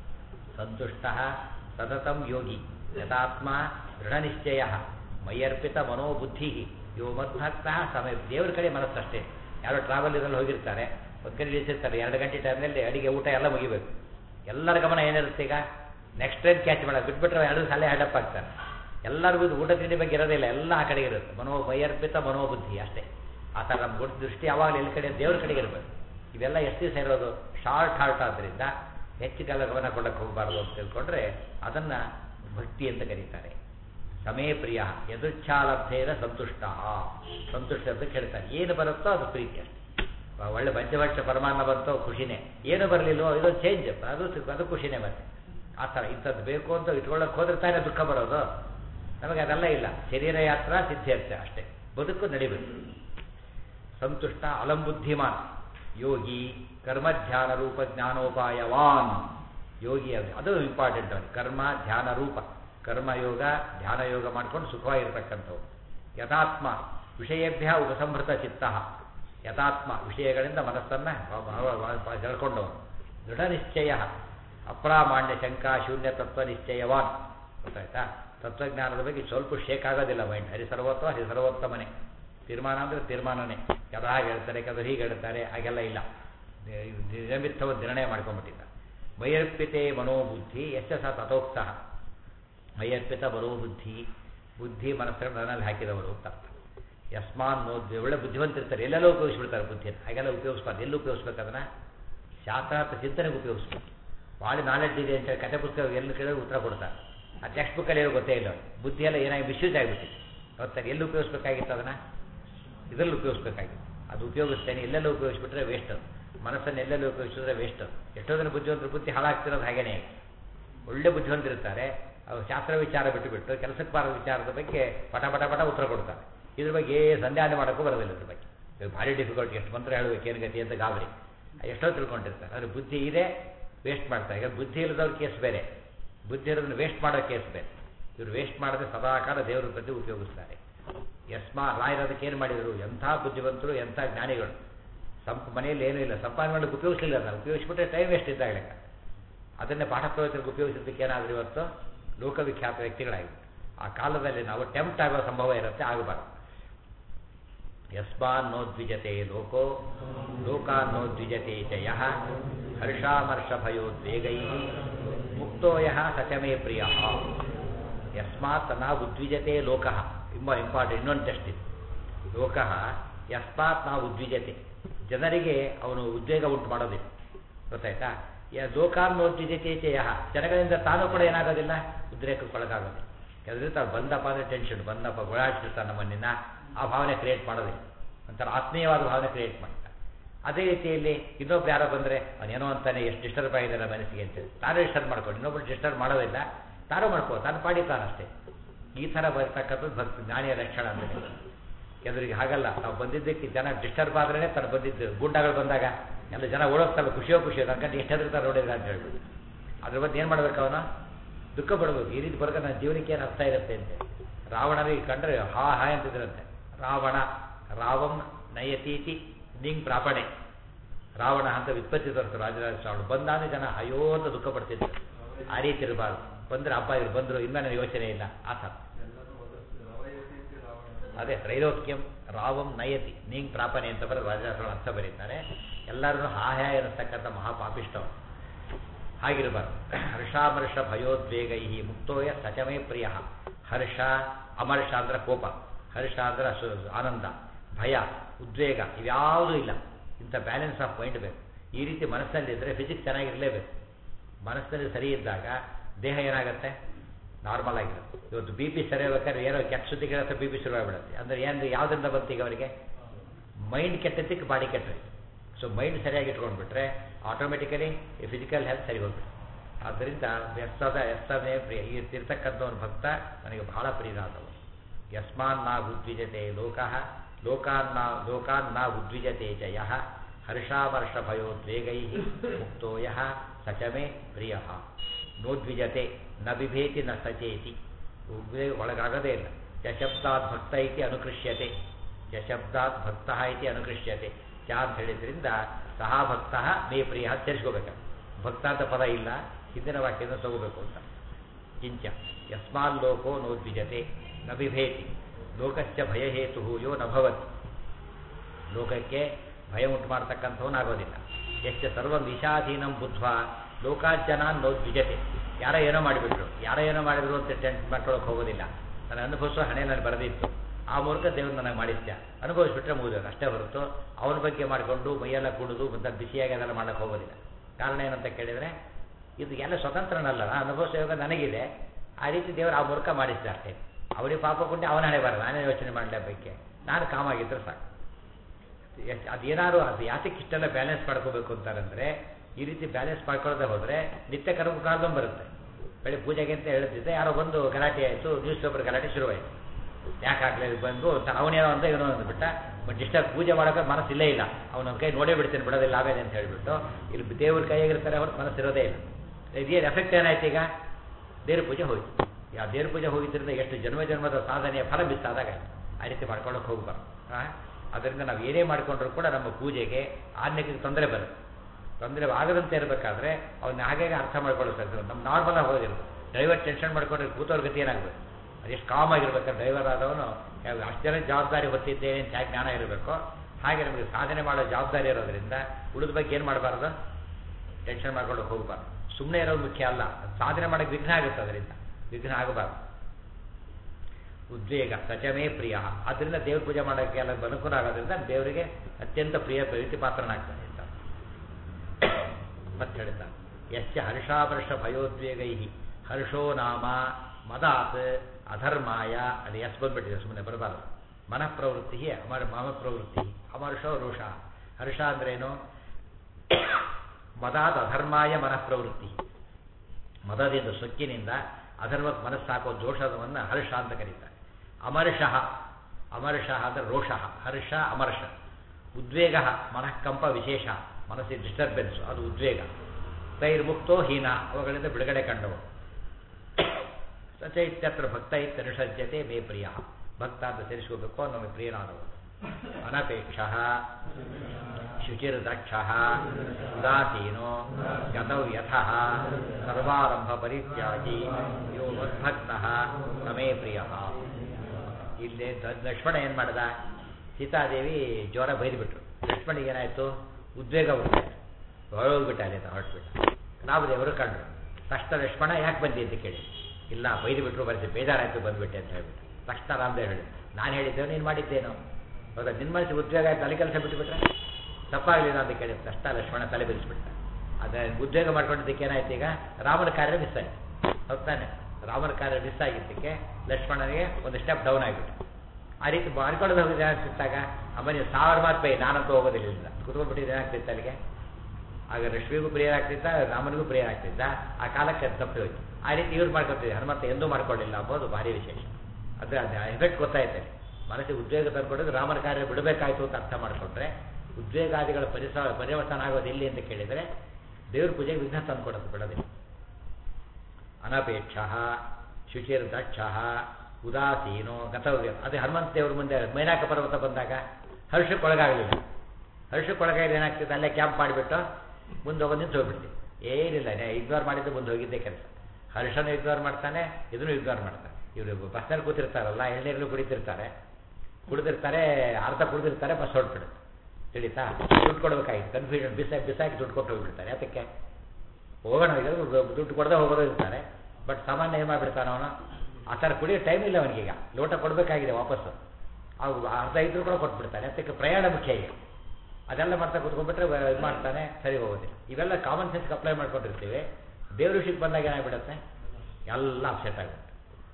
ಸಂತುಷ್ಟ ಸತತಂ ಯೋಗಿ ಯಥಾತ್ಮ ದೃಢ ನಿಶ್ಚಯ ಮೈಯರ್ಪಿತ ಮನೋಬುದ್ಧಿ ಯೋ ಮದ್ಭಕ್ತ ಸಮಯ ದೇವ್ರ ಕಡೆ ಮನಸ್ಸಷ್ಟೇ ಯಾರೋ ಟ್ರಾವೆಲ್ ಇದ್ರಲ್ಲಿ ಹೋಗಿರ್ತಾರೆ ಒಂದು ಕಡೆ ನಿಲ್ಲಿಸಿರ್ತಾರೆ ಎರಡು ಗಂಟೆ ಟೈಮ್ನಲ್ಲಿ ಅಡಿಗೆ ಊಟ ಎಲ್ಲ ಮುಗಿಬೇಕು ಎಲ್ಲರ ಗಮನ ಏನಿರುತ್ತೆ ಈಗ ನೆಕ್ಸ್ಟ್ ಟ್ರೈನ್ ಕ್ಯಾಚ್ ಮಾಡೋದು ಬಿಟ್ಬಿಟ್ರೆ ಎರಡು ಸಲ ಹೆಡಪ್ ಆಗ್ತಾರೆ ಎಲ್ಲರಿಗೂ ಇದು ಊಟ ತಿಂಡಿ ಬಗ್ಗೆ ಇರೋದಿಲ್ಲ ಎಲ್ಲ ಆ ಕಡೆಗೆ ಇರುತ್ತೆ ಮನೋ ಮೈಯರ್ಪಿತ ಮನೋಬುದ್ಧಿ ಅಷ್ಟೇ ಆ ಥರ ನಮ್ಮ ಗುಡ್ ದೃಷ್ಟಿ ಯಾವಾಗಲೂ ಎಲ್ಲಿ ಕಡೆ ದೇವ್ರ ಕಡೆಗೆ ಇರಬೇಕು ಇವೆಲ್ಲ ಎಷ್ಟು ದಿವಸ ಇರೋದು ಶಾರ್ಟ್ ಹಾರ್ಟ್ ಆದ್ದರಿಂದ ಹೆಚ್ಚು ಕಾಲ ಗಮನ ಕೊಡಕ್ಕೆ ಹೋಗಬಾರ್ದು ಅಂತ ತಿಳ್ಕೊಂಡ್ರೆ ಅದನ್ನು ಭಕ್ತಿ ಅಂತ ಕರೀತಾರೆ ಸಮೇ ಪ್ರಿಯ ಯದೃಚ್ಛಾಲಬ್ಧೇನ ಸಂತುಷ್ಟ ಸಂತುಷ್ಟ ಅಂತ ಹೇಳ್ತಾರೆ ಏನು ಬರುತ್ತೋ ಅದು ಪ್ರೀತಿ ಅಷ್ಟೆ ಒಳ್ಳೆ ಪಂಚಭಕ್ಷ ಪರಮಾನ್ನ ಬಂತೋ ಖುಷಿನೇ ಏನು ಬರಲಿಲ್ಲವೋ ಇದೊಂದು ಚೇಂಜ್ ಅದು ಅದು ಖುಷಿನೇ ಮತ್ತೆ ಆ ಥರ ಇಂಥದ್ದು ಬೇಕು ಅಂತ ಇಟ್ಕೊಳ್ಳೋಕೆ ಹೋದ್ರೆ ತಾನೇ ದುಃಖ ಬರೋದು ನಮಗೆ ಅದೆಲ್ಲ ಇಲ್ಲ ಶರೀರ ಯಾತ್ರ ಸಿದ್ಧಾರ್ಥ ಅಷ್ಟೇ ಬದುಕು ನಡಿಬೇಕು ಸಂತುಷ್ಟ ಅಲಂಬುದ್ಧಿಮಾನ್ ಯೋಗಿ ಕರ್ಮ ಧ್ಯಾನ ರೂಪ ಜ್ಞಾನೋಪಾಯವಾನ್ ಯೋಗಿ ಅದು ಅದು ಇಂಪಾರ್ಟೆಂಟ್ ಅವನು ಕರ್ಮ ಧ್ಯಾನ ರೂಪ ಕರ್ಮಯೋಗ ಧ್ಯಾನ ಯೋಗ ಮಾಡ್ಕೊಂಡು ಸುಖವಾಗಿರ್ತಕ್ಕಂಥವು ಯಥಾತ್ಮ ವಿಷಯೇಭ್ಯ ಉಪಸಂಹೃತ ಚಿತ್ತ ಯಥಾತ್ಮ ವಿಷಯಗಳಿಂದ ಮನಸ್ಸನ್ನು ಜಳ್ಕೊಂಡವನು ದೃಢ ನಿಶ್ಚಯ ಅಪ್ರಾಮಾಣ್ಯ ಶಂಕಾ ಶೂನ್ಯ ತತ್ವ ನಿಶ್ಚಯವಾನ್ ಗೊತ್ತಾಯ್ತಾ ತತ್ವಜ್ಞಾನದ ಬಗ್ಗೆ ಸ್ವಲ್ಪ ಶೇಕ್ ಆಗೋದಿಲ್ಲ ಮೈಂಡ್ ಹರಿಸರ್ವತ್ವ ಹರಿಸರ್ವೋತ್ತಮನೆ ತೀರ್ಮಾನ ಅಂದರೆ ತೀರ್ಮಾನನೇ ಕೆಲವು ಹಾಗೆ ಹೇಳ್ತಾರೆ ಕೆಲವರು ಹೀಗೆ ಹೇಳ್ತಾರೆ ಹಾಗೆಲ್ಲ ಇಲ್ಲ ನಿಯಮಿತವನ್ನು ನಿರ್ಣಯ ಮಾಡ್ಕೊಂಡ್ಬಿಟ್ಟಿದ್ದ ಮೈಯರ್ಪಿತೆ ಮನೋಬುದ್ಧಿ ಎಷ್ಟು ಸಹ ತಥೋಕ್ತ ಮೈಯರ್ಪಿತ ಮನೋಬುದ್ಧಿ ಬುದ್ಧಿ ಮನಸ್ಸನ್ನು ನನ್ನಲ್ಲಿ ಹಾಕಿದವರು ಅಂತ ಯಸ್ಮಾನ್ ನೋದ್ ಒಳ್ಳೆ ಬುದ್ಧಿವಂತಿರ್ತಾರೆ ಎಲ್ಲೆಲ್ಲ ಉಪಯೋಗಿಸ್ಬಿಡ್ತಾರೆ ಬುದ್ಧಿಯನ್ನು ಹಾಗೆಲ್ಲ ಉಪಯೋಗಿಸ್ಬಾರ್ದು ಎಲ್ಲಿ ಉಪಯೋಗಿಸ್ಬೇಕು ಅದನ್ನು ಶಾಸ್ತ್ರಾರ್ಥ ಚಿಂತನೆಗೆ ಉಪಯೋಗಿಸ್ಬೇಕು ಭಾಳ ನಾಲೆಡ್ಜ್ ಇದೆ ಅಂತ ಕಥೆ ಪುಸ್ತಕ ಎಲ್ಲಿ ಕೇಳಿದ್ರೆ ಉತ್ತರ ಕೊಡ್ತಾರೆ ಆ ಟೆಕ್ಸ್ಟ್ ಬುಕ್ಕಲ್ಲಿ ಏನೋ ಗೊತ್ತೇ ಇಲ್ಲ ಬುದ್ಧಿ ಎಲ್ಲ ಏನಾಗಿ ಮಿಸ್ಯೂಸ್ ಆಗಿಬಿಟ್ಟಿದೆ ಗೊತ್ತಾರೆ ಎಲ್ಲಿ ಉಪಯೋಗಿಸ್ಬೇಕಾಗಿತ್ತು ಅದನ್ನು ಇದರಲ್ಲಿ ಉಪಯೋಗಿಸ್ಬೇಕಾಗಿತ್ತು ಅದು ಉಪಯೋಗಿಸ್ತೇನೆ ಎಲ್ಲೆಲ್ಲ ಉಪಯೋಗಿಸ್ಬಿಟ್ರೆ ವೇಸ್ಟ್ ಅದು ಮನಸ್ಸನ್ನು ಎಲ್ಲೆಲ್ಲ ಉಪಯೋಗಿಸಿದ್ರೆ ವೇಸ್ಟ್ ಅದು ಎಷ್ಟೋ ಜನ ಬುದ್ಧಿವಂತರ ಬುದ್ಧಿ ಹಾಳಾಗ್ತಿರೋದು ಹಾಗೇನೆ ಒಳ್ಳೆ ಬುದ್ಧಿವಂತರಿರ್ತಾರೆ ಅವರು ಶಾಸ್ತ್ರ ವಿಚಾರ ಬಿಟ್ಟು ಬಿಟ್ಟು ಕೆಲಸಕ್ಕೆ ಬಾರದ ವಿಚಾರದ ಬಗ್ಗೆ ಪಟ ಪಟ ಪಟ ಉತ್ತರ ಕೊಡ್ತಾರೆ ಇದ್ರ ಬಗ್ಗೆ ಸಂಧಾನ ಮಾಡೋಕ್ಕೂ ಬರೋದಿಲ್ಲ ಇದ್ರ ಬಗ್ಗೆ ಇದು ಭಾರಿ ಡಿಫಿಕಲ್ಟ್ ಎಷ್ಟು ಮಂತ್ರ ಹೇಳಬೇಕು ಏನು ಗತಿ ಅಂತ ಗಾಬರಿ ಎಷ್ಟೋ ತಿಳ್ಕೊಂಡಿರ್ತಾರೆ ಆದರೆ ಬುದ್ಧಿ ಇದೆ ವೇಸ್ಟ್ ಮಾಡ್ತಾರೆ ಈಗ ಬುದ್ಧಿ ಇಲ್ಲದವ್ರ ಕೇಸ್ ಬೇರೆ ಬುದ್ಧಿ ಇರೋದನ್ನು ವೇಸ್ಟ್ ಮಾಡೋ ಕೇಸ್ ಬೇರೆ ಇವರು ವೇಸ್ಟ್ ಮಾಡದೆ ಸದಾಕಾಲ ದೇವರ ಪ್ರತಿ ಉಪಯೋಗಿಸ್ತಾರೆ ಯಸ್ಮಾ ರಾಯರದಕ್ಕೆ ಏನು ಮಾಡಿದರು ಎಂಥ ಬುದ್ಧಿವಂತರು ಎಂಥ ಜ್ಞಾನಿಗಳು ಸಂಪ ಮನೆಯಲ್ಲಿ ಏನೂ ಇಲ್ಲ ಸಂಪಾದನೆ ಮಾಡಲಿಕ್ಕೆ ಉಪಯೋಗಿಸಲಿಲ್ಲ ನಾನು ಉಪಯೋಗಿಸ್ಬಿಟ್ರೆ ಟೈಮ್ ವೇಸ್ಟ್ ಇದ್ದಾಗ ಲೆಕ್ಕ ಅದನ್ನೇ ಪಾಠ ಪ್ರವಚನಕ್ಕೆ ಉಪಯೋಗಿಸೋದಕ್ಕೆ ಏನಾದರೂ ಇವತ್ತು ಲೋಕವಿಖ್ಯಾತ ವ್ಯಕ್ತಿಗಳಾಗಿತ್ತು ಆ ಕಾಲದಲ್ಲಿ ನಾವು ಟೆಂಪ್ಟ್ ಆಗೋ ಸಂಭವ ಇರುತ್ತೆ ಆಗಬಾರ್ದು ಯಸ್ಮಾನ್ನೋ ದ್ವಿಜತೆ ಲೋಕೋ ಲೋಕಾನ್ನೋ ದ್ವಿಜತೆ ಚ ಯಃ ಹರ್ಷಾಮರ್ಷಭಯೋದ್ವೇಗೈ ಮುಕ್ತೋ ಯಃ ಸಚಮೇ ಪ್ರಿಯ ಯಸ್ಮಾತ್ ನಾವು ಉದ್ವಿಜತೆ ಲೋಕಃ ತುಂಬ ಇಂಪಾರ್ಟೆಂಟ್ ಇನ್ನೊಂದು ಟೆಸ್ಟ್ ಇದು ಲೋಕಃ ಯಸ್ಮಾತ್ ನಾವು ಉದ್ವಿಜತೆ ಜನರಿಗೆ ಅವನು ಉದ್ವೇಗ ಉಂಟು ಮಾಡೋದಿಲ್ಲ ಗೊತ್ತಾಯ್ತಾ ಯ ಲೋಕಾನ್ನೋದ್ವಿಜತೆ ಚ ಯಃ ಜನಗಳಿಂದ ತಾನು ಕೂಡ ಏನಾಗೋದಿಲ್ಲ ಉದ್ರೇಕಕ್ಕೆ ಒಳಗಾಗೋದಿಲ್ಲ ಯಾವ್ದ್ರೆ ತಾವು ಬಂದಪ್ಪ ಅಂದರೆ ಟೆನ್ಷನ್ ಬಂದಪ್ಪ ಗೊಳಾಡ್ತಿರ್ತಾನೆ ನಮ್ಮನ್ನಿನ್ನ ಆ ಭಾವನೆ ಕ್ರಿಯೇಟ್ ಮಾಡೋದಿಲ್ಲ ಒಂಥರ ಆತ್ಮೀಯವಾದ ಭಾವನೆ ಕ್ರಿಯೇಟ್ ಮಾಡ್ತಾರೆ ಅದೇ ರೀತಿಯಲ್ಲಿ ಇನ್ನೊಬ್ರು ಯಾರೋ ಬಂದರೆ ಅವನೇನೋ ಅಂತಾನೆ ಎಷ್ಟು ಡಿಸ್ಟರ್ಬ್ ಆಗಿದ್ದಾರೆ ಮನಸ್ಸಿಗೆ ಅಂತೇಳಿ ತಾನು ಡಿಸ್ಟರ್ಬ್ ಮಾಡ್ಕೊಂಡು ಇನ್ನೊಬ್ರು ಡಿಸ್ಟರ್ಬ್ ಮಾಡೋದಿಲ್ಲ ತಾನು ಮಾಡ್ಕೋ ತಾನು ಪಾಡಿ ತಾನಷ್ಟೇ ಈ ಥರ ಬರ್ತಕ್ಕಂಥದ್ದು ಭಕ್ತಿ ಜ್ಞಾನಿಯ ಲಕ್ಷಣ ಅಂದರೆ ಕೆಲವರಿಗೆ ಹಾಗಲ್ಲ ನಾವು ಬಂದಿದ್ದಕ್ಕೆ ಜನ ಡಿಸ್ಟರ್ಬ್ ಆದ್ರೇ ತಾನು ಬಂದಿದ್ದು ಗುಂಡಗಳು ಬಂದಾಗ ಎಲ್ಲ ಜನ ಓಡೋಗ್ತಾರೆ ಖುಷಿಯೋ ಖುಷಿಯೋ ತನಕ ಎಷ್ಟು ಹೆದರ್ತಾರೆ ನೋಡಿದ್ರೆ ಅಂತ ಹೇಳ್ಬಿಟ್ಟು ಅದ್ರ ಬಗ್ಗೆ ಏನು ಮಾಡ್ಬೇಕು ಅವನು ದುಃಖ ಪಡಬೇಕು ಈ ರೀತಿ ಬರೋಕೆ ನನ್ನ ಜೀವನಕ್ಕೆ ಏನು ಅರ್ಥ ಇರುತ್ತೆ ಅಂತೆ ರಾವಣನಿಗೆ ಕಂಡ್ರೆ ಹಾ ಹಾ ಅಂತಿದ್ರಂತೆ ರಾವಣ ರಾವಂ ನಯತೀತಿ ನಿಂಗ್ ಪ್ರಾಪಣೆ ರಾವಣ ಅಂತ ವಿತ್ಪತ್ತಿ ತೋರಿಸ್ತು ರಾಜರಾಜ ಶ್ರಾವಣ ಬಂದಾದ ಜನ ಅಯ್ಯೋ ಅಂತ ದುಃಖ ಪಡ್ತಿದ್ರು ಆ ರೀತಿ ಇರಬಾರ್ದು ಬಂದ್ರೆ ಅಪ್ಪ ಇವ್ರು ಬಂದರು ಇನ್ಮೇಲೆ ಯೋಚನೆ ಇಲ್ಲ ಆ ಥರ ಅದೇ ತ್ರೈಲೋಕ್ಯಂ ರಾವಂ ನಯತಿ ನೀಂಗ್ ಪ್ರಾಪನೆ ಅಂತ ಬರೋ ರಾಜರಾಜ ಅರ್ಥ ಬರೀತಾರೆ ಎಲ್ಲರನ್ನು ಹಾಹ್ಯ ಎನಿಸ್ತಕ್ಕಂಥ ಮಹಾಪಾಪಿಷ್ಟವ ಹಾಗಿರಬಾರ್ದು ಹರ್ಷಾಮರ್ಷ ಭಯೋದ್ವೇಗೈ ಮುಕ್ತೋಯ ಸಚಮೇ ಪ್ರಿಯ ಹರ್ಷ ಅಮರ್ಷ ಅಂದ್ರೆ ಕೋಪ ಹರ್ಷ ಅಂದ್ರೆ ಆನಂದ ಭಯ ಉದ್ವೇಗ ಇವ್ಯಾವುದೂ ಇಲ್ಲ ಇಂಥ ಬ್ಯಾಲೆನ್ಸ್ ಆಫ್ ಮೈಂಡ್ ಬೇಕು ಈ ರೀತಿ ಮನಸ್ಸಲ್ಲಿದ್ದರೆ ಫಿಸಿಕ್ಸ್ ಚೆನ್ನಾಗಿರಲೇಬೇಕು ಮನಸ್ಸಿನಲ್ಲಿ ಸರಿ ಇದ್ದಾಗ ದೇಹ ಏನಾಗುತ್ತೆ ನಾರ್ಮಲ್ ಆಗಿರುತ್ತೆ ಇವತ್ತು ಬಿ ಪಿ ಸರಿ ಹೋಗ್ಬೇಕಾದ್ರೆ ಏನೋ ಕೆಟ್ಟ ಸುದ್ದಿ ಕೇಳುತ್ತೆ ಬಿ ಪಿ ಶುರುವಾಗ್ಬಿಡುತ್ತೆ ಅಂದರೆ ಏನು ಯಾವುದರಿಂದ ಬಂತು ಈಗ ಅವರಿಗೆ ಮೈಂಡ್ ಕೆಟ್ಟದ್ದಕ್ಕೆ ಬಾಡಿ ಕೆಟ್ಟೋಯ್ತು ಸೊ ಮೈಂಡ್ ಸರಿಯಾಗಿ ಇಟ್ಕೊಂಡ್ಬಿಟ್ರೆ ಆಟೋಮೆಟಿಕಲಿ ಫಿಸಿಕಲ್ ಹೆಲ್ತ್ ಸರಿ ಹೋಗ್ಬಿಟ್ಟು ಆದ್ದರಿಂದ ವ್ಯಸ್ತದ ಎಸ್ತನೇ ಪ್ರಿಯ ಈ ಇರ್ತಕ್ಕಂಥವನು ಭಕ್ತ ನನಗೆ ಬಹಳ ಪ್ರಿಯನಾದವು ಯಸ್ಮಾನ್ ನಾ ಉದ್ವಿಜತೆ ಲೋಕಃ ಲೋಕಾನ್ನ ಲೋಕಾನ್ನ ಉದ್ವಿಜತೆ ಚ ಯಃ ಹರ್ಷಾಮರ್ಷ ಭಯೋದ್ವೇಗೈ ಮುಕ್ತೋ ಯಃ ಸಚಮೇ ಪ್ರಿಯ ನೋದ್ವಿಜತೆ ನ ಬಿಭೇತಿ ನ ಸಚೇತಿ ಉದ್ವೇಗ ಒಳಗಾಗದೇ ಇಲ್ಲ ಯಶಬ್ದಾತ್ ಭಕ್ತ ಇತಿ ಅನುಕೃಷ್ಯತೆ ಯಶಬ್ದಾತ್ ಭಕ್ತ ಇತಿ ಅನುಕೃಷ್ಯತೆ ಚ ಅಂತ ಹೇಳಿದ್ರಿಂದ ಸಹ ಭಕ್ತ ಮೇ ಪ್ರಿಯ ಸೇರಿಸ್ಕೋಬೇಕು ಭಕ್ತ ಅಂತ ಪದ ಇಲ್ಲ ಹಿಂದಿನ ವಾಕ್ಯದಿಂದ ತಗೋಬೇಕು ಅಂತ ಕಿಂಚ ಯಸ್ಮಾನ್ ಲೋಕೋ ನೋದ್ವಿಜತೆ ನ ಬಿಭೇತಿ ಲೋಕಶ್ಚ ಭಯಹೇತು ಯೋ ನ ಭವತಿ ಲೋಕಕ್ಕೆ ಭಯ ಉಂಟು ಮಾಡ್ತಕ್ಕಂಥವನಾಗೋದಿಲ್ಲ ಎಷ್ಟು ಸರ್ವ ವಿಷಾಧೀನಂ ಬುದ್ಧ ಲೋಕಾಜ್ಜನಾನ್ ನೋದ್ವಿಜತೆ ಯಾರೋ ಏನೋ ಮಾಡಿಬಿಟ್ರು ಯಾರೋ ಏನೋ ಮಾಡಿದ್ರು ಅಂತ ಟೆಂಟ್ ಮಾಡ್ಕೊಳ್ಳೋಕೆ ಹೋಗೋದಿಲ್ಲ ನಾನು ಅನುಭವಿಸೋ ಹಣೆ ನಾನು ಬರೆದಿತ್ತು ಆ ಮೂಲಕ ದೇವ್ರು ನನಗೆ ಮಾಡಿಸ್ತ್ಯ ಅನುಭವಿಸ್ಬಿಟ್ರೆ ಮುಗಿದೋದು ಅಷ್ಟೇ ಹೊರತು ಅವನ ಬಗ್ಗೆ ಮಾಡಿಕೊಂಡು ಮೈಯೆಲ್ಲ ಕುಡಿದು ಮತ್ತೆ ಬಿಸಿಯಾಗಿ ಅದೆಲ್ಲ ಮಾಡಕ್ಕೆ ಹೋಗೋದಿಲ್ಲ ಕಾರಣ ಏನಂತ ಕೇಳಿದರೆ ಇದು ಎಲ್ಲ ಸ್ವತಂತ್ರನಲ್ಲ ನಾನು ಅನುಭವಿಸೋ ಯೋಗ ನನಗಿದೆ ಆ ರೀತಿ ದೇವರು ಆ ಮೂಲಕ ಮಾಡಿಸ್ದೆ ಅಷ್ಟೇ ಅವರಿಗೆ ಪಾಪ ಕೊಂಡೆ ಅವನ ಹಣೆ ಬರ ನಾನೇ ಯೋಚನೆ ಮಾಡಲೇ ಬಗ್ಗೆ ನಾನು ಕಾಮಾಗಿದ್ದರೆ ಸಾಕು ಎಷ್ಟು ಅದೇನಾದ್ರು ಅದು ಯಾತಕ್ಕೆ ಇಷ್ಟೆಲ್ಲ ಬ್ಯಾಲೆನ್ಸ್ ಮಾಡ್ಕೋಬೇಕು ಅಂತಾರಂದ್ರೆ ಈ ರೀತಿ ಬ್ಯಾಲೆನ್ಸ್ ಮಾಡ್ಕೊಳ್ಳದೆ ಹೋದರೆ ನಿತ್ಯ ಕರ್ಮ ಕಾಲದೊಂದು ಬರುತ್ತೆ ಬೆಳಿಗ್ಗೆ ಪೂಜೆಗೆ ಅಂತ ಹೇಳ್ತಿದ್ದೆ ಯಾರೋ ಬಂದು ಗಲಾಟೆ ಆಯಿತು ನ್ಯೂಸ್ ಪೇಪರ್ ಗಲಾಟೆ ಶುರುವಾಯಿತು ಯಾಕೆ ಆಗ್ಲಿಲ್ಲ ಬಂದು ಅವನೇನೋ ಅಂತ ಏನೋ ಅಂದ್ಬಿಟ್ಟ ಬಟ್ ಡಿಸ್ಟರ್ಬ್ ಪೂಜೆ ಮಾಡೋಕೆ ಮನಸ್ಸಿಲ್ಲೇ ಇಲ್ಲ ಅವನ ಕೈ ನೋಡೇ ಬಿಡ್ತೀನಿ ಬಿಡೋದಿಲ್ಲ ಆವೇನೆ ಅಂತ ಹೇಳ್ಬಿಟ್ಟು ಇಲ್ಲಿ ದೇವ್ರ ಕೈಯಾಗಿರ್ತಾರೆ ಅವ್ರ ಮನಸ್ಸಿರೋದೇ ಇಲ್ಲ ಇದೇನು ಎಫೆಕ್ಟ್ ಏನಾಯ್ತು ಈಗ ದೇವ್ರ ಪೂಜೆ ಹೋಯ್ತು ಯಾವ ದೇವ್ರ ಪೂಜೆ ಹೋಗಿದ್ದರಿಂದ ಎಷ್ಟು ಜನ್ಮ ಜನ್ಮದ ಸಾಧನೆಯ ಫಲ ಬಿತ್ತಾದಾಗ ಆ ರೀತಿ ಮಾಡ್ಕೊಳ್ಳೋಕೆ ಹೋಗ್ಬಾರ್ದು ಅದರಿಂದ ನಾವು ಏನೇ ಮಾಡಿಕೊಂಡ್ರೂ ಕೂಡ ನಮ್ಮ ಪೂಜೆಗೆ ಆನ್ಯಕ್ಕೆ ತೊಂದರೆ ಬರುತ್ತೆ ತೊಂದರೆ ಆಗದಂತೆ ಇರಬೇಕಾದ್ರೆ ಅವನ್ನ ಹಾಗೆ ಅರ್ಥ ಮಾಡ್ಕೊಳ್ಳೋದು ನಮ್ಮ ನಾರ್ಮಲ್ ಆಗಿ ಹೋಗಿರೋದು ಡ್ರೈವರ್ ಟೆನ್ಷನ್ ಮಾಡ್ಕೊಂಡ್ರೆ ಕೂತವ್ರ ಗತಿ ಏನಾಗಬೇಕು ಅದೆಷ್ಟು ಕಾಮ್ ಆಗಿರ್ಬೇಕಾದ್ರೆ ಡ್ರೈವರ್ ಆದವನು ಅಷ್ಟು ಜನ ಜವಾಬ್ದಾರಿ ಹೊತ್ತಿದ್ದೇನೆ ಅಂತ ಯಾಕೆ ಜ್ಞಾನ ಇರಬೇಕು ಹಾಗೆ ನಮಗೆ ಸಾಧನೆ ಮಾಡೋ ಜವಾಬ್ದಾರಿ ಇರೋದ್ರಿಂದ ಉಳಿದ ಬಗ್ಗೆ ಏನು ಮಾಡಬಾರ್ದು ಟೆನ್ಷನ್ ಮಾಡ್ಕೊಂಡು ಹೋಗಬಾರ್ದು ಸುಮ್ಮನೆ ಇರೋದು ಮುಖ್ಯ ಅಲ್ಲ ಸಾಧನೆ ಮಾಡೋಕ್ಕೆ ವಿಘ್ನ ಆಗುತ್ತೆ ಅದರಿಂದ ವಿಘ್ನ ಆಗಬಾರ್ದು ಉದ್ವೇಗ ಸಚಮೇ ಪ್ರಿಯ ಆದ್ದರಿಂದ ದೇವ್ರ ಪೂಜೆ ಮಾಡೋಕ್ಕೆ ಎಲ್ಲ ಅನುಕೂಲ ಆಗೋದ್ರಿಂದ ದೇವರಿಗೆ ಅತ್ಯಂತ ಪ್ರಿಯ ಪ್ರೀತಿ ಪಾತ್ರನಾಗ್ತಾನೆ ಅಂತ ಮತ್ತೆ ಹೇಳ್ತಾನೆ ಯಶ್ಚ ಹರ್ಷಾಪರ್ಷ ಭಯೋದ್ವೇಗೈ ಹರ್ಷೋ ನಾಮ ಮದಾತ್ ಅಧರ್ಮಾಯ ಅದು ಎಸ್ ಬಂದ್ಬಿಟ್ಟಿದೆ ಸುಮ್ಮನೆ ಬರಬಾರದು ಮನಃ ಪ್ರವೃತ್ತಿ ಅಮರ ಮಮ ಪ್ರವೃತ್ತಿ ಅಮರ್ಷೋ ರೋಷ ಹರ್ಷ ಅಂದ್ರೇನು ಮದಾದ ಅಧರ್ಮಾಯ ಮನಃ ಪ್ರವೃತ್ತಿ ಮದದಿಂದ ಸೊಕ್ಕಿನಿಂದ ಅಧರ್ಮಕ್ಕೆ ಮನಸ್ಸಾಕೋ ದೋಷವನ್ನು ಹರ್ಷ ಅಂತ ಕರೀತಾರೆ ಅಮರ್ಷಃ ಅಮರ್ಷಃ ಅಂದರೆ ರೋಷ ಹರ್ಷ ಅಮರ್ಷ ಉದ್ವೇಗ ಮನಃಕಂಪ ವಿಶೇಷ ಮನಸ್ಸಿನ ಡಿಸ್ಟರ್ಬೆನ್ಸ್ ಅದು ಉದ್ವೇಗ ತೈರ್ಮುಕ್ತೋ ಹೀನ ಅವುಗಳಿಂದ ಬಿಡುಗಡೆ ಕಂಡವು ಸಚೈತ್ಯತ್ರ ಭಕ್ತ ಇತ್ಯನುಸಜ್ಜತೆ ಮೇ ಪ್ರಿಯ ಭಕ್ತ ಅಂತ ಸೇರಿಸ್ಕೋಬೇಕು ನಮಗೆ ಪ್ರಿಯನಾದವರು ಅನಪೇಕ್ಷ ಶುಚಿರ್ದಕ್ಷ ಉದಾಸೀನೋ ಗತವ್ಯಥ ಸರ್ವಾರಂಭ ಪರಿತ್ಯಾಗಿ ಯೋ ಮದ್ಭಕ್ತ ನಮೇ ಪ್ರಿಯ ಇಲ್ಲಿ ಲಕ್ಷ್ಮಣ ಏನು ಮಾಡ್ದ ಸೀತಾದೇವಿ ಜ್ವರ ಬೈದ್ಬಿಟ್ರು ಲಕ್ಷ್ಮಣಿಗೆ ಏನಾಯಿತು ಉದ್ವೇಗ ಉಂಟಾಯ್ತು ಹೊರಗೋಗ್ಬಿಟ್ಟ ಅಲ್ಲಿ ಹೊರಟ್ಬಿಟ್ಟ ರಾಮದೇವರು ಕಂಡ್ರು ತಕ್ಷಣ ಲಕ್ಷ್ಮಣ ಯಾಕೆ ಬಂದಿ ಅಂತ ಕೇಳಿ ಇಲ್ಲ ಬೈದು ಬಿಟ್ರು ಬರೆಸಿ ಬೇಜಾರಾಯ್ತು ಬಂದ್ಬಿಟ್ಟೆ ಅಂತ ಹೇಳ್ಬಿಟ್ಟು ತಕ್ಷಣ ರಾಮದೇವ್ ಹೇಳಿ ನಾನು ಹೇಳಿದ್ದೇವೆ ನೀನು ಮಾಡಿದ್ದೇನು ಹೌದಾ ನಿನ್ನ ಮನಸ್ಸಿಗೆ ಉದ್ವೇಗ ಆಯ್ತು ತಲೆ ಕೆಲಸ ಬಿಟ್ಟುಬಿಟ್ರೆ ತಪ್ಪಾಗಲಿಲ್ಲ ಅಂತ ಕೇಳಿ ತಕ್ಷಣ ಲಕ್ಷ್ಮಣ ತಲೆ ಬಿಡಿಸ್ಬಿಟ್ಟ ಅದೇ ಉದ್ವೇಗ ಮಾಡ್ಕೊಂಡಿದ್ದಕ್ಕೆ ಏನಾಯ್ತು ಈಗ ರಾಮನ ಕಾರ್ಯ ಮಿಸ್ ಆಯ್ತು ಹೌದಾನೆ ರಾಮನ ಕಾರ್ಯ ಮಿಸ್ ಆಗಿದ್ದಕ್ಕೆ ಲಕ್ಷ್ಮಣನಿಗೆ ಒಂದು ಸ್ಟೆಪ್ ಡೌನ್ ಆಗಿಬಿಟ್ಟು ಆ ರೀತಿ ಮಾಡ್ಕೊಳ್ಳೋದು ಹೋಗಿದ್ದು ಏನಾಗ್ತಿತ್ತಾಗ ಅಮ್ಮ ನೀವು ಸಾವಿರ ಮಾತು ಬೈ ನಾನಂತೂ ಹೋಗೋದಿಲ್ಲ ಕುತ್ಕೊಂಡ್ಬಿಟ್ಟಿದ್ದು ಏನಾಗ್ತಿತ್ತು ಅಲ್ಲಿಗೆ ಆಗ ಲಕ್ಷ್ಮಿಗೂ ಪ್ರಿಯರಾಗ್ತಿದ್ದ ರಾಮನಿಗೂ ಪ್ರಿಯರಾಗ್ತಿದ್ದ ಆ ಕಾಲಕ್ಕೆ ಅದು ತಪ್ಪಿ ಹೋಯ್ತು ಆ ರೀತಿ ಇವ್ರು ಮಾಡ್ಕೊತಿದ್ದೆ ಹನುಮಂತ ಎಂದೂ ಮಾಡ್ಕೊಳ್ಳಿಲ್ಲ ಅಂಬೋದು ಭಾರಿ ವಿಶೇಷ ಅದು ಅದು ಎಫೆಕ್ಟ್ ಗೊತ್ತಾಯ್ತೆ ಮನಸ್ಸಿಗೆ ಉದ್ವೇಗ ತಂದ್ಕೊಡೋದು ರಾಮನ ಕಾರ್ಯ ಬಿಡಬೇಕಾಯ್ತು ಅಂತ ಅರ್ಥ ಮಾಡಿಕೊಂಡ್ರೆ ಉದ್ವೇಗಾದಿಗಳ ಪರಿಸ ಪರಿವರ್ತನ ಆಗೋದು ಎಲ್ಲಿ ಅಂತ ಕೇಳಿದರೆ ದೇವ್ರ ಪೂಜೆಗೆ ವಿಘ್ನ ತಂದುಕೊಡೋದು ಬಿಡೋದಿಲ್ಲ ಅನಪೇಕ್ಷ ಶುಚಿರ್ದಕ್ಷ ಉದಾಸೀನೋ ಗತವ್ಯ ಅದೇ ಹನುಮಂತ ದೇವ್ರ ಮುಂದೆ ಮೈನಾಕ ಪರ್ವತ ಬಂದಾಗ ಹರ್ಷಕ್ಕೊಳಗಾಗಲಿಲ್ಲ ಹರ್ಷಕ್ಕೊಳಗಾಗಿದೆ ಏನಾಗ್ತಿದೆ ಅಲ್ಲೇ ಕ್ಯಾಂಪ್ ಮಾಡಿಬಿಟ್ಟು ಮುಂದೆ ಹೋಗಿ ನಿಂತು ಹೋಗ್ಬಿಡ್ತೀವಿ ಏನಿಲ್ಲ ಇಗ್ನೋರ್ ಮಾಡಿದ್ದು ಮುಂದೆ ಹೋಗಿದ್ದೇ ಕೆಲಸ ಹರ್ಷನೂ ಇಗ್ನೋರ್ ಮಾಡ್ತಾನೆ ಇದನ್ನು ಇಗ್ನೋರ್ ಮಾಡ್ತಾನೆ ಇವರು ಬಸ್ನಲ್ಲಿ ಕೂತಿರ್ತಾರಲ್ಲ ಎಳ್ನೀರು ಕುಡಿತಿರ್ತಾರೆ ಕುಡಿದಿರ್ತಾರೆ ಅರ್ಧ ಕುಡಿದಿರ್ತಾರೆ ಬಸ್ ಹೊರಟ್ಬಿಡುತ್ತೆ ತಿಳಿತಾ ದುಡ್ಡು ಕೊಡಬೇಕಾಗಿತ್ತು ಕನ್ಫ್ಯೂಷನ್ ಬಿಸಾಕಿ ಬಿಸಾಕಿ ದುಡ್ಡು ಕೊಟ್ಟು ಹೋಗ್ಬಿಡ್ತಾರೆ ಅದಕ್ಕೆ ಹೋಗೋಣ ದುಡ್ಡು ಕೊಡದೆ ಹೋಗೋದು ಇರ್ತಾರೆ ಬಟ್ ಸಾಮಾನ್ಯ ಏನು ಮಾಡಿಬಿಡ್ತಾನೆ ಅವನು ಆ ಥರ ಕುಡಿಯೋ ಟೈಮ್ ಇಲ್ಲ ಅವನಿಗೀಗ ಲೋಟ ಕೊಡಬೇಕಾಗಿದೆ ವಾಪಸ್ಸು ಅವು ಅರ್ಧ ಇದ್ರು ಕೂಡ ಕೊಟ್ಬಿಡ್ತಾನೆ ಅದಕ್ಕೆ ಪ್ರಯಾಣ ಮುಖ್ಯ ಈಗ ಅದೆಲ್ಲ ಮಾಡ್ತಾ ಕೂತ್ಕೊಂಡ್ಬಿಟ್ರೆ ಇದು ಮಾಡ್ತಾನೆ ಸರಿ ಹೋಗೋದಿಲ್ಲ ಇವೆಲ್ಲ ಕಾಮನ್ ಸೆನ್ಸ್ಗೆ ಅಪ್ಲೈ ಮಾಡ್ಕೊಂಡಿರ್ತೀವಿ ದೇವ್ರ ವಿಷಯಕ್ಕೆ ಬಂದಾಗ ಏನಾಗ್ಬಿಡುತ್ತೆ ಎಲ್ಲ ಅಪ್ಸೆಟ್ ಆಗುತ್ತೆ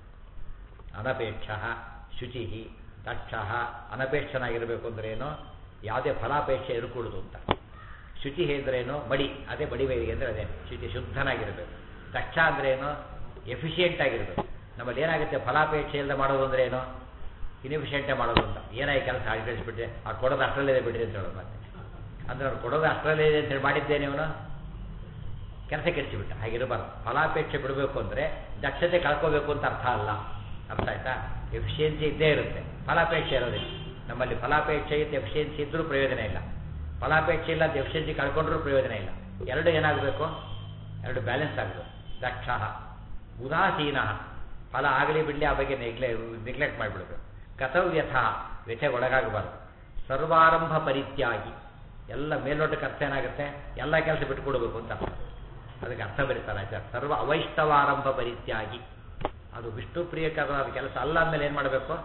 ಅನಪೇಕ್ಷ ಶುಚಿ ದಕ್ಷ ಅನಪೇಕ್ಷನಾಗಿರಬೇಕು ಅಂದ್ರೇನು ಯಾವುದೇ ಫಲಾಪೇಕ್ಷೆ ಇರಕೂಡುದು ಅಂತ ಶುಚಿ ಅಂದ್ರೇನು ಮಡಿ ಅದೇ ಬಡಿ ಬೈದಿಗೆ ಅಂದರೆ ಅದೇ ಶುಚಿ ಶುದ್ಧನಾಗಿರಬೇಕು ದಕ್ಷ ಅಂದ್ರೇನು ಎಫಿಷಿಯೆಂಟ್ ಆಗಿರಬೇಕು ನಮ್ಮಲ್ಲಿ ಏನಾಗುತ್ತೆ ಫಲಾಪೇಕ್ಷೆ ಇಲ್ಲದೆ ಮಾಡೋದು ಅಂದ್ರೆ ಏನು ಇನ್ಎಫಿಷಿಯೆಂಟೇ ಮಾಡೋದು ಅಂತ ಏನಾಗಿ ಕೆಲಸ ಹಾಗೆ ಕಳಿಸ್ಬಿಟ್ರೆ ಆ ಕೊಡೋದು ಅಷ್ಟರಲ್ಲಿದೆ ಬಿಡ್ರಿ ಅಂತ ಹೇಳೋದು ಮತ್ತೆ ಅಂದ್ರೆ ಅವ್ನು ಕೊಡೋದು ಅಷ್ಟರಲ್ಲಿದೆ ಅಂತ ಹೇಳಿ ಮಾಡಿದ್ದೇನೆ ಇವನು ಕೆಲಸ ಕೆಡಿಸಿಬಿಟ್ಟ ಹಾಗಿರಬಾರ್ದು ಫಲಾಪೇಕ್ಷೆ ಬಿಡಬೇಕು ಅಂದರೆ ದಕ್ಷತೆ ಕಳ್ಕೋಬೇಕು ಅಂತ ಅರ್ಥ ಅಲ್ಲ ಅರ್ಥ ಆಯ್ತಾ ಎಫಿಷಿಯನ್ಸಿ ಇದ್ದೇ ಇರುತ್ತೆ ಫಲಾಪೇಕ್ಷೆ ಇರೋದಿಲ್ಲ ನಮ್ಮಲ್ಲಿ ಫಲಾಪೇಕ್ಷೆ ಇತ್ತು ಎಫಿಷಿಯನ್ಸಿ ಇದ್ದರೂ ಪ್ರಯೋಜನ ಇಲ್ಲ ಫಲಾಪೇಕ್ಷೆ ಇಲ್ಲ ಅಂತ ಎಫಿಷಿಯನ್ಸಿ ಕಳ್ಕೊಂಡ್ರೂ ಪ್ರಯೋಜನ ಇಲ್ಲ ಎರಡು ಏನಾಗಬೇಕು ಎರಡು ಬ್ಯಾಲೆನ್ಸ್ ಆಗಬೇಕು ದಕ್ಷ ಉದಾಸೀನ ಫಲ ಆಗಲಿ ಬಿಡಲಿ ಆ ಬಗ್ಗೆ ನೆಗ್ಲೆ ನೆಗ್ಲೆಕ್ಟ್ ಮಾಡಿಬಿಡ್ಬೇಕು ಕತವ್ಯಥ ವ್ಯಥೆ ಒಳಗಾಗಬಾರ್ದು ಸರ್ವಾರಂಭ ಪರಿತ್ಯಾಗಿ ಎಲ್ಲ ಮೇಲ್ನೋಟಕ್ಕೆ ಅರ್ಥ ಏನಾಗುತ್ತೆ ಎಲ್ಲ ಕೆಲಸ ಬಿಟ್ಕೊಡ್ಬೇಕು ಅಂತ ಅರ್ಥ ಅದಕ್ಕೆ ಅರ್ಥ ಬರೀತಾರೆ ಆಚಾರ ಸರ್ವ ಅವೈಷ್ಣವಾರಂಭ ಪರಿತ್ಯಾಗಿ ಅದು ವಿಷ್ಣು ಪ್ರಿಯಕರವಾದ ಕೆಲಸ ಅಲ್ಲ ಅಂದಮೇಲೆ ಏನು ಮಾಡಬೇಕು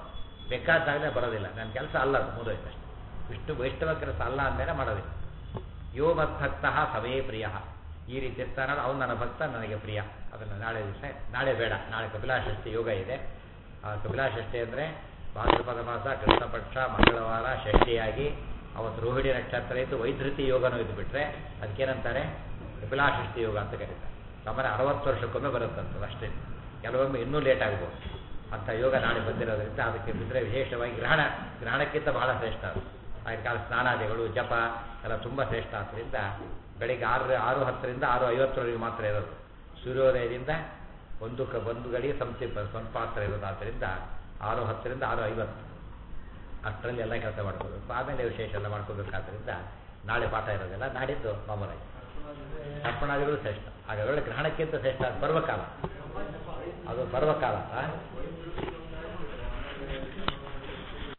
ಬೇಕಾದಾಗಲೇ ಬರೋದಿಲ್ಲ ನನ್ನ ಕೆಲಸ ಅಲ್ಲ ಅದು ಮುಗಿದೋಯ್ತು ಅಷ್ಟೇ ವಿಷ್ಣು ವೈಷ್ಣವ ಕೆಲಸ ಅಲ್ಲ ಅಂದಮೇಲೆ ಮಾಡೋದಿಲ್ಲ ಯೋ ಮದ್ಭಕ್ತ ಸಮಯೇ ಪ್ರಿಯ ಈ ರೀತಿ ಇರ್ತಾನಲ್ಲ ಅವನು ನನ್ನ ಭಕ್ತ ನನಗೆ ಪ್ರಿಯ ಅದನ್ನು ನಾಳೆ ದಿವಸ ನಾಳೆ ಬೇಡ ನಾಳೆ ಕಪಿಲಾಷಷ್ಠಿ ಯೋಗ ಇದೆ ಆ ಕಪಿಲಾಷಷ್ಠಿ ಅಂದರೆ ಭಾದ್ರಪದ ಮಾಸ ಕೃಷ್ಣ ಪಕ್ಷ ಮಂಗಳವಾರ ಷಷ್ಠಿಯಾಗಿ ಅವತ್ತು ರೋಹಿಣಿ ನಕ್ಷತ್ರ ಇದ್ದು ವೈಧೃತಿ ಯೋಗನೂ ಇದ್ದು ಬಿಟ್ರೆ ಅದಕ್ಕೇನಂತಾರೆ ಕಪಿಲಾಷಷ್ಠಿ ಯೋಗ ಅಂತ ಕರೀತಾರೆ ಸಾಮಾನ್ಯ ಅರವತ್ತು ವರ್ಷಕ್ಕೊಮ್ಮೆ ಬರುತ್ತಂತದ್ದು ಅಷ್ಟೇ ಕೆಲವೊಮ್ಮೆ ಇನ್ನೂ ಲೇಟ್ ಆಗ್ಬೋದು ಅಂಥ ಯೋಗ ನಾಳೆ ಬಂದಿರೋದ್ರಿಂದ ಅದಕ್ಕೆ ಬಿದ್ದರೆ ವಿಶೇಷವಾಗಿ ಗ್ರಹಣ ಗ್ರಹಣಕ್ಕಿಂತ ಬಹಳ ಶ್ರೇಷ್ಠ ಅದು ಆಗಿನ ಕಾಲ ಸ್ನಾನಾದಿಗಳು ಜಪ ಎಲ್ಲ ತುಂಬ ಶ್ರೇಷ್ಠ ಆದ್ದರಿಂದ ಬೆಳಿಗ್ಗೆ ಆರು ಆರು ಹತ್ತರಿಂದ ಆರು ಐವತ್ತರವರೆಗೆ ಮಾತ್ರ ಇರೋದು ಸೂರ್ಯೋದಯದಿಂದ ಒಂದು ಕ ಒಂದು ಗಡಿಗೆ ಸಂಕ್ಷಿಪ್ತ ಸ್ವಲ್ಪ ಮಾತ್ರ ಇರೋದು ಆದ್ದರಿಂದ ಆರು ಹತ್ತರಿಂದ ಆರು ಐವತ್ತು ಅಷ್ಟರಲ್ಲಿ ಎಲ್ಲ ಕೆಲಸ ಮಾಡ್ಕೋಬೇಕು ಆಮೇಲೆ ವಿಶೇಷ ಎಲ್ಲ ಮಾಡ್ಕೋಬೇಕಾದ್ರಿಂದ ನಾಳೆ ಪಾಠ ಇರೋದಿಲ್ಲ ನಾಡಿದ್ದು ಮಾಮೂಲಾಗಿ ಅರ್ಪಣಾದಿಗಳು ಶ್ರೇಷ್ಠ ಹಾಗಾದ್ರೆ ಗ್ರಹಣಕ್ಕಿಂತ ಶ್ರೇಷ್ಠ ಅದು ಪರ್ವಕಾಲ ಅದು ಪರ್ವಕಾಲ ಆ?